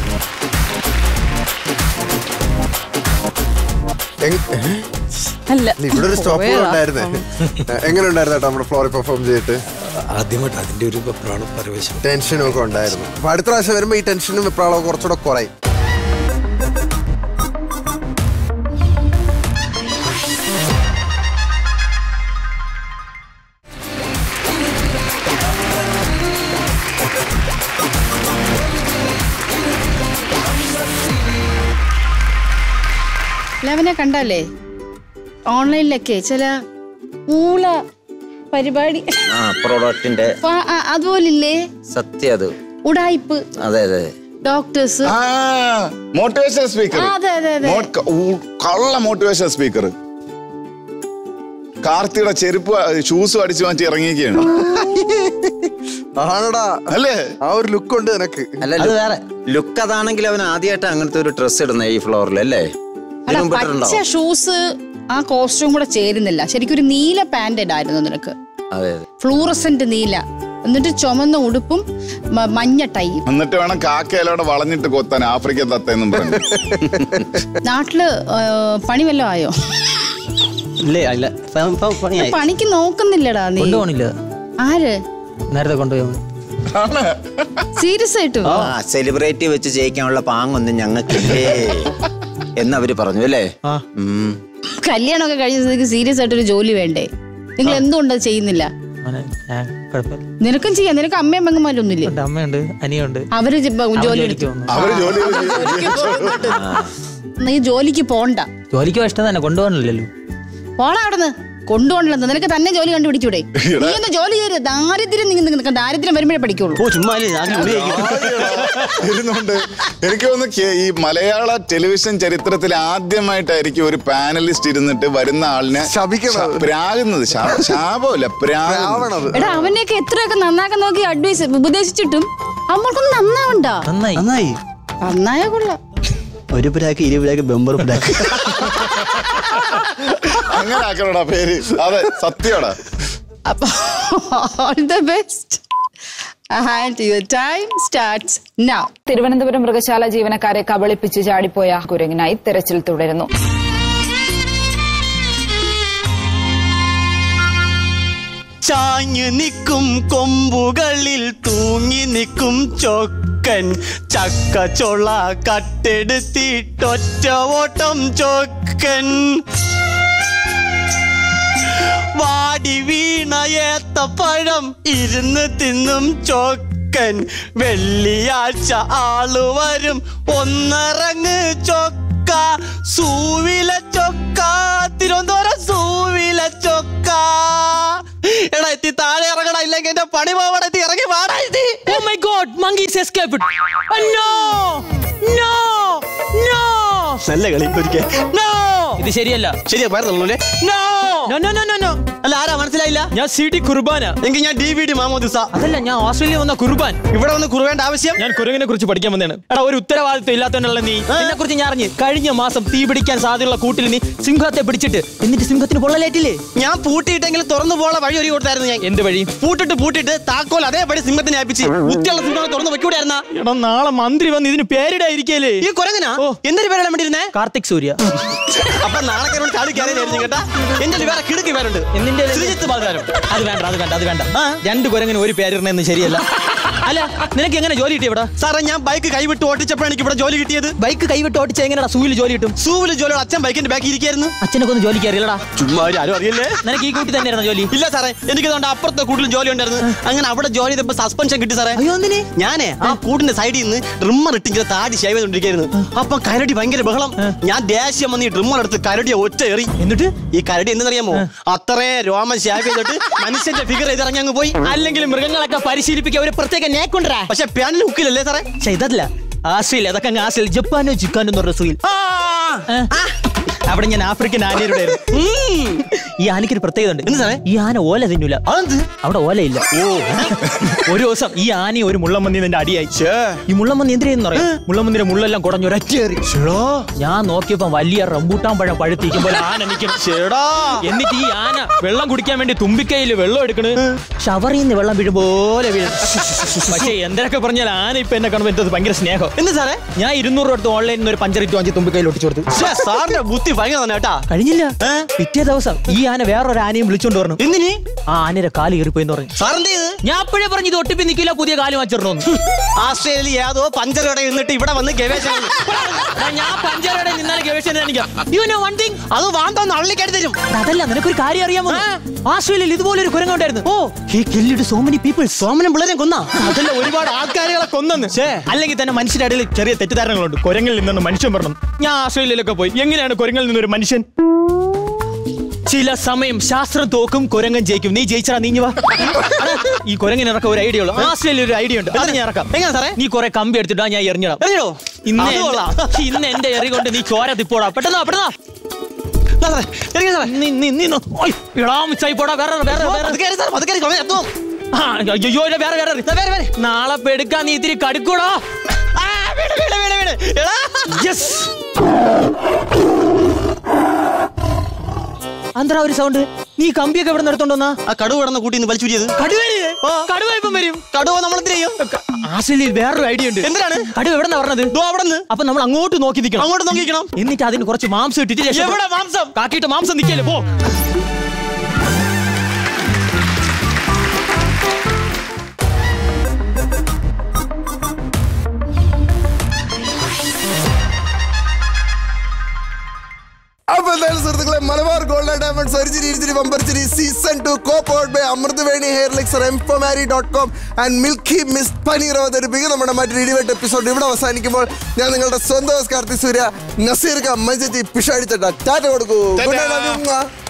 എങ്- ഏ? അല്ല ഇവിടെ ഒരു സ്റ്റോപ്പ് ഉണ്ടായിരുന്നേ എങ്ങനെ ഉണ്ടായിരുന്നു കേട്ടോ നമ്മുടെ ഫ്ലോറിൽ പെർഫോം ചെയ്തിട്ട് ആദ്യമായിട്ട് അതിന്റെ ഒരു വെപ്രാളം പരവേശം ടെൻഷനും ഒക്കെ ഉണ്ടായിരുന്നു അപ്പൊ അടുത്ത പ്രാവശ്യം വരുമ്പോ ഈ ടെൻഷനും വെപ്രാളവും കുറച്ചുകൂടെ കുറയും ലെവനെ കണ്ടല്ലേ ഓൺലൈനിലൊക്കെ ചില മൂല പരിപാടി ആ പ്രോഡക്റ്റിന്റെ അപ്പൊ ആ- അതുപോലില്ലേ സത്യം അത് ഉടായിപ്പ് അതെ അതെ ഡോക്ടേഴ്സ് ആ മോട്ടിവേഷൻ സ്പീക്കർ ആ, അതെ, അതെ, അതെ. കള്ള മോട്ടിവേഷൻ സ്പീക്കർ കാർത്തിയുടെ ചെരുപ്പ് ഷൂസും അടിച്ചു മാറ്റി ഇറങ്ങിയിരിക്കുകയാണ് ആണടാ അല്ലേ ആ ഒരു ലുക്ക് ഉണ്ട് നിനക്ക് അല്ല ലുക്ക് അതാണെങ്കിൽ അവൻ ആദ്യമായിട്ട് അങ്ങനത്തെ ഒരു ഡ്രസ് ഇടുന്ന ഈ ഫ്ലോറിൽ അല്ലേ അല്ല ഇതിനു മുമ്പ് പച്ച ഇട്ടിട്ടുണ്ടോ ഷൂസ് ആ കോസ്റ്റ്യൂം കൂടെ ചേരുന്നില്ല ശരിക്കും ഒരു നീല പാന്റ് ഇടായിരുന്നു നിനക്ക് അതെ അതെ ഫ്ലൂറസെന്റ് നീല എന്നിട്ട് ചുമന്ന ഉടുപ്പും മ- മഞ്ഞ ടൈയും എന്നിട്ട് വേണം കാക്കയിലോടെ വളഞ്ഞിട്ട് കൊത്താൻ ആഫ്രിക്കൻ തത്തേന്നും പറഞ്ഞു നാട്ടില് ആ, പണി വല്ലതും ആയോ ഇല്ലേ അല്ല ഇപ്പം- ഇപ്പം പണിയായി പണിക്ക് നോക്കുന്നില്ലടാ നീ കൊണ്ടുപോകണില്ല ആര് നേരത്തെ കൊണ്ടുപോയി സീരിയസ് ആയിട്ടും ആ സെലിബ്രേറ്റ് വെച്ച് ജയിക്കാനുള്ള പാങ്ങൊന്നും ഞങ്ങൾക്കില്ലേ എന്നവര് പറഞ്ഞു അല്ലേ ഉം. കല്യാണമൊക്കെ കഴിഞ്ഞ സ്ഥിതിക്ക് സീരിയസ് ആയിട്ടൊരു ജോലി വേണ്ടേ നിങ്ങൾ എന്തുകൊണ്ട് അത് ചെയ്യുന്നില്ല ഞാൻ കുഴപ്പമില്ല നിനക്കും ചെയ്യാം നിനക്ക് അമ്മയും പെങ്ങന്മാരും ഒന്നുമില്ലേ ഉണ്ട്, അമ്മയുണ്ട് അനിയുണ്ട് അവര് ജി- അവൻ ജോലി ജോലിക്ക് എടുത്തു പോകുന്നു. അവര് ജോലി നീ ജോലിക്ക് പോണ്ട ജോലിക്ക് ഇഷ്ടം തന്നെ കൊണ്ടുപോകണില്ലല്ലോ പോടാ അവിടുന്ന് കൊണ്ടുപോകണില്ലെന്ന് നിനക്ക് തന്നെ ജോലി കണ്ടുപിടിച്ചൂടെ നീ ഒന്ന് ജോലി ചെയ്ത് ദാരിദ്ര്യം നിങ്ങൾ നിനക്ക് ദാരിദ്ര്യം വരുമ്പോഴേ പഠിക്കുള്ളൂ ഓ ചുമ്മാ ഞാൻ ഇരുന്നുണ്ട് എനിക്ക് തോന്നുന്നു കേ- ഈ മലയാള ടെലിവിഷൻ ചരിത്രത്തിൽ ആദ്യമായിട്ടായിരിക്കും ഒരു പാനലിസ്റ്റ് ഇരുന്നിട്ട് വരുന്ന ആളിനെ ശപിക്കണത്. ശ- പ്രാകുന്നത് ശാ- ശാപമല്ല പ്രാകുന്നത് ആവണത് എടാ അവനെയൊക്കെ എത്രയൊക്കെ നന്നാക്കാൻ നോക്കി അഡ്വൈസ് ഉപദേശിച്ചിട്ടും നമ്മൾക്കൊന്നും നന്നാവണ്ട നന്നായി നന്നായി നന്നായ കൊള്ളാം ഒരു പിരാക്ക് ഇരു പിരാക്ക് ബെമ്പർ പിരാക്ക് അങ്ങനെ ആക്കണോടാ പേര് അതെ സത്യമാടാ അപ്പൊ all the best and your time starts now Thiruvananthapuram മൃഗശാല ജീവനക്കാരെ കബളിപ്പിച്ച് ചാടിപ്പോയ കുരങ്ങിനായി തെരച്ചിൽ തുടരുന്നു ചാഞ്ഞു നിൽക്കും കൊമ്പുകളിൽ തൂങ്ങി നിൽക്കും ചൊക്കൻ ചക്ക ചൊള കട്ടെടുത്തിട്ടൊറ്റ ഓട്ടം ചൊക്കൻ വാടി വീണ ഏത്തപ്പഴം ഇരുന്ന് തിന്നും ചൊക്കൻ വെള്ളിയാഴ്ച ആള് വരും ഒന്നിറങ്ങ് ചൊക്ക സൂവില ചൊക്ക തിരുവനന്തപുരം സൂവില ചൊക്ക എടാ എത്തി താഴെ ഇറങ്ങണ ഇല്ലെങ്കിൽ എന്റെ പണി പോവണ എത്തി ഇറങ്ങി വാടാ എത്തി Oh my god, monkeys escaped. Oh no! No! No! നല്ല കളി ഒരിക്കൽ നോ ഇത് ശരിയല്ല ശരിയാ പറയുന്നുള്ളൂ അല്ലേ no no no no no no അല്ല ആരാ മനസ്സിലായില്ല ഞാൻ സി ഡി കുർബാന എങ്കിൽ ഞാൻ ഡി വി ഡി മാമോദിസ അതല്ല ഞാൻ ഓസ്ട്രേലിയ വന്ന കുർബാൻ ഇവിടെ വന്ന് കുറുവേണ്ട ആവശ്യം ഞാൻ കുരങ്ങിനെ കുറിച്ച് പഠിക്കാൻ വന്നതാണ് എടാ ഒരു ഉത്തരവാദിത്വം ഇല്ലാത്തവനല്ല നീ എന്നെ കുറിച്ച് ഞാൻ അറിഞ്ഞ് കഴിഞ്ഞ മാസം തീ പിടിക്കാൻ സാധ്യതയുള്ള കൂട്ടിൽ നീ സിംഹത്തെ പിടിച്ചിട്ട് എന്നിട്ട് സിംഹത്തിന് പൊള്ളലേറ്റില്ലേ ഞാൻ പൂട്ടിയിട്ടെങ്കിലും തുറന്നു പോകാനുള്ള വഴി ഒരു കൊടുത്തായിരുന്നു ഞാൻ എന്ത് വഴി പൂട്ടിട്ട് പൂട്ടിട്ട് താക്കോൽ അതേപടി സിംഹത്തിനെ ഏൽപ്പിച്ച് കുത്തിയുള്ള സിംഹം തുറന്നു വെക്കൂടായിരുന്ന എടാ നാളെ മന്ത്രി വന്ന് ഇതിന് പേരിടായിരിക്കല്ലേ ഈ കുരങ്ങനാ എന്തൊരു പേരാണ് വേണ്ടിയിരുന്നേ കാർത്തിക് സൂര്യ അപ്പൊ നാളെ കയറി ചാടി കയറിയായിരുന്നു കേട്ടാ എന്റെ വേറെ കിടക്ക് പേരുണ്ട് എന്നിന്റെ ശ്രീജിത്ത് ബാലതാരം അത് വേണ്ട അത് വേണ്ട അത് വേണ്ട രണ്ട് കുരങ്ങിന് ഒരു പേരിടണെന്ന് ശരിയല്ല അല്ല നിനക്ക് എങ്ങനെ ജോലി കിട്ടി ഇവിടെ സാറേ ഞാൻ ബൈക്ക് കൈവിട്ട് ഓട്ടിച്ചപ്പോഴാണ് എനിക്ക് ഇവിടെ ജോലി കിട്ടിയത് ബൈക്ക് കൈവിട്ട് ഓടിച്ച എങ്ങനെയാ സൂവിൽ ജോലി കിട്ടും സൂവില് ജോലി അച്ഛൻ ബൈക്കിന്റെ ബാക്കി ഇരിക്കായിരുന്നു അച്ഛനൊക്കെ ഒന്നും ജോലിക്ക് അറിയില്ലടാ ചുമ്മാ ഒരു ആരും അറിയില്ലേ നിനക്ക് ഈ കൂട്ടി തന്നെയായിരുന്നു ജോലി ഇല്ല സാറേ എനിക്ക് അതുകൊണ്ട് അപ്പുറത്തെ കൂട്ടിൽ ജോലി ഉണ്ടായിരുന്നു അങ്ങനെ അവിടെ ജോലി ചെയ്തപ്പോ സസ്പെൻഷൻ കിട്ടി സാറേ അയ്യോ എന്തിന് ഞാനേ ആ കൂട്ടിന്റെ സൈഡിൽ നിന്ന് ഡ്രിമ്മർ ഇട്ടിങ്ങനെ താടി ഷേവ് ചെയ്തോണ്ടിരിക്കുന്നു അപ്പൊ കരടി ഭയങ്കര ബഹളം ഞാൻ ദേഷ്യം വന്ന് ഈ ഡ്രിമ്മർ എടുത്ത് കരടിയെ ഒറ്റ എറി എന്നിട്ട് ഈ കരടി എന്തെന്നറിയാമോ അത്രേ രോമൻ ഷേവ് ചെയ്തിട്ട് മനുഷ്യന്റെ ഫിഗർ ചെയ്തിറങ്ങി അങ്ങ് പോയി അല്ലെങ്കിൽ മൃഗങ്ങളൊക്കെ പരിശീലിപ്പിക്കാൻ ഒരു പ്രത്യേക നേക്കുണ്ടരാ പക്ഷെ പാനിൽ ഹുക്കിലല്ലേ സാറേ പക്ഷെ ഇതല്ല ആസിൽ അതൊക്കെ അങ്ങ് ആസിൽ ജപ്പാനോ ജിക്കാനോ എന്ന് പറഞ്ഞ സുയിൽ അവിടെ ഞാൻ ആഫ്രിക്കൻ ആനയുടെ ഈ ആനയ്ക്ക് ഒരു പ്രത്യേകത ഉണ്ട് എന്ത് സാറേ ഈ ആന ഓല തിന്നൂല അവിടെ ഓലയില്ല ഒരു ദിവസം ഈ ആന ഒരു മുള്ളമ്മന്തി എന്റെ അടിയായി ഈ മുള്ളമ്മന്തി എന്തിനെന്ന് പറയാം മുള്ളമ്മന്തിന്റെ മുള്ളെല്ലാം കുടഞ്ഞു ഒരറ്റേറി ഞാൻ നോക്കിയപ്പോ വലിയ റംബൂട്ടാൻ പഴം പഴുത്തിരിക്കുമ്പോൾ ആന നിൽക്കണം എന്നിട്ട് ഈ ആന വെള്ളം കുടിക്കാൻ വേണ്ടി തുമ്പിക്കൈയിൽ വെള്ളം എടുക്കണ് ഷവറിൽ നിന്ന് വെള്ളം വീഴും പോലെ വീഴും പക്ഷേ എന്തൊക്കെ പറഞ്ഞാൽ ആന ഇപ്പൊ എന്നെ കാണുമ്പോൾ എന്തത് ഭയങ്കര സ്നേഹം എന്ത് സാറേ ഞാൻ ഇരുന്നൂറ് എടുത്ത് ഓൺലൈനിൽ നിന്ന് ഒരു പഞ്ചറിറ്റ് വാങ്ങി തുമ്പിക്കൈയിൽ ഒട്ടിച്ചു കൊടുത്തു ശ്ശേ, സാറിന്റെ ബുദ്ധി ഭയങ്കര തന്നെ കേട്ടാ കഴിഞ്ഞില്ല പിറ്റേ ദിവസം ഈ ആന വേറൊരു ആനയും വിളിച്ചോണ്ട് പറഞ്ഞു എന്തിനി ആ ആനയുടെ കാല് കയറിപ്പോയെന്ന് പറഞ്ഞു സാറിന്റെ ഇത് ഞാൻ അപ്പോഴേ പറഞ്ഞു ഇത് ഒട്ടിപ്പി നിൽക്കില്ല പുതിയ കാല് വാങ്ങിച്ചിടണമെന്ന് ആസ്ട്രേലിയ ഏതോ പഞ്ചറോടെ നിന്നിട്ട് ഇവിടെ വന്ന് ഗവേഷണം ഞാൻ പഞ്ചായയുടെ നിന്നാലും ഗവേഷണം കാണിക്കാം യു നോ വൺ തിങ് അത് വാന്തോന്ന് അള്ളിക്കടി തരും അതല്ല നിനക്കൊരു കാര്യം അറിയാമോ ആസ്ട്രേലിയയിൽ ഇതുപോലെ ഒരു കുരങ്ങുണ്ടായിരുന്നു oh he killed so many people സോമനം പിള്ളേരെ കൊന്നാ അതല്ല ഒരുപാട് ആൾക്കാരുകളെ കൊന്നെന്ന് അല്ലെങ്കിൽ തന്നെ മനുഷ്യരുടെ ഇടയിൽ ചെറിയ തെറ്റിദ്ധാരണകളുണ്ട് കുരങ്ങിൽ നിന്നൊന്ന് മനുഷ്യൻ പറഞ്ഞു ഞാൻ ആസ്ട്രേലിയയിലൊക്കെ പോയി എങ്ങനെയാണ് കുരങ്ങിൽ നിന്നൊരു മനുഷ്യൻ ചില സമയം ശാസ്ത്രം തോക്കും കുരങ്ങൻ ജയിക്കും നീ ജയിച്ചാ നീ ഇങ്ങ് വാ അടാ, ഈ കുരങ്ങിന് ഇറക്കം ഒരു ഐഡിയ ഉള്ളു ആസ്ട്രേലിയ ഒരു ഐഡിയ ഉണ്ട് അത് ഞാൻ ഇറക്കാം എങ്ങനെ സാറേ നീ കുറെ കമ്പി എടുത്തിട്ടാ ഞാൻ എറിഞ്ഞിടാം എറിയോ? ഇന്ന് അത് കൊള്ളാം. എന്റെ- ഇന്ന് എന്റെ എറി കൊണ്ട് നീ ചോര തിപ്പോടാ പെട്ടെന്ന് വാ, പെട്ടെന്ന് വാ. ദാ സാറേ, ഇറങ്ങി സാറേ. നീ നീ നീ നോ- ഓയ്, ഇടാ മിച്ചായി പോടാ വേറെ വേറെ ഓ, വേറെ അത് കയറി സാർ, അത് കയറി, കൊള്ളാം, എത്തും. ആ, അയ്യോ ഇല്ല, വേറെ വേറെ ദാ വേറെ, വേറെ. നാളെ പെടുക്കാൻ നീ ഇത്തിരി കടുക്കൂടാ ആ, വീട്, വീട്, വീട്, വീട്. എടാ. യെസ് അന്തരാ ഒരു സൗണ്ട് നീ കമ്പിയൊക്കെ ഇവിടെ നിർത്തോണ്ട് വന്നാ ആ കടുവ കിടന്ന കൂട്ടി നിന്ന് വലിച്ചൂരിയത് കടുവ കടുവ ഇപ്പം വരും കടുവ നമ്മൾ എന്ത് ചെയ്യും ആസ്ട്രേലിയയിൽ വേറൊരു ഐഡിയ ഉണ്ട് എന്തിനാണ് കടുവ എവിടെ പറഞ്ഞത് ദോ അവിടെ നിന്ന് അപ്പൊ നമ്മൾ അങ്ങോട്ട് നോക്കി നിൽക്കണം അങ്ങോട്ട് നോക്കിക്കണം എന്നിട്ട് അതിന് കുറച്ച് മാംസം ഇട്ടിട്ട് രക്ഷപ്പെടും. എവിടെ മാംസം കാക്കിയിട്ട് മാംസം നിൽക്കല്ലേ പോ അപ്പൊ എന്തായാലും സുഹൃത്തുക്കളെ മലബാർ ഗോൾഡ് ആൻഡ് ഡയമണ്ട് സർജറി ഇരിച്ചിരി ബമ്പർച്ചിരി season two co powered by Amruthaveni hair elixir എംഫോമാരി dot com and milky miss paneer അവതരിപ്പിക്കും നമ്മുടെ മറ്റൊരു ഇടിവെട്ട് എപ്പിസോഡ് ഇവിടെ അവസാനിക്കുമ്പോൾ ഞാൻ നിങ്ങളുടെ സ്വന്തം കാർത്തി സൂര്യ നസീർ ക മഞ്ചേച്ചി പിഷാടിച്ചട്ട ടാറ്റ കൊടുക്കൂ ടാറ്റാ. Good night, അമ്മ.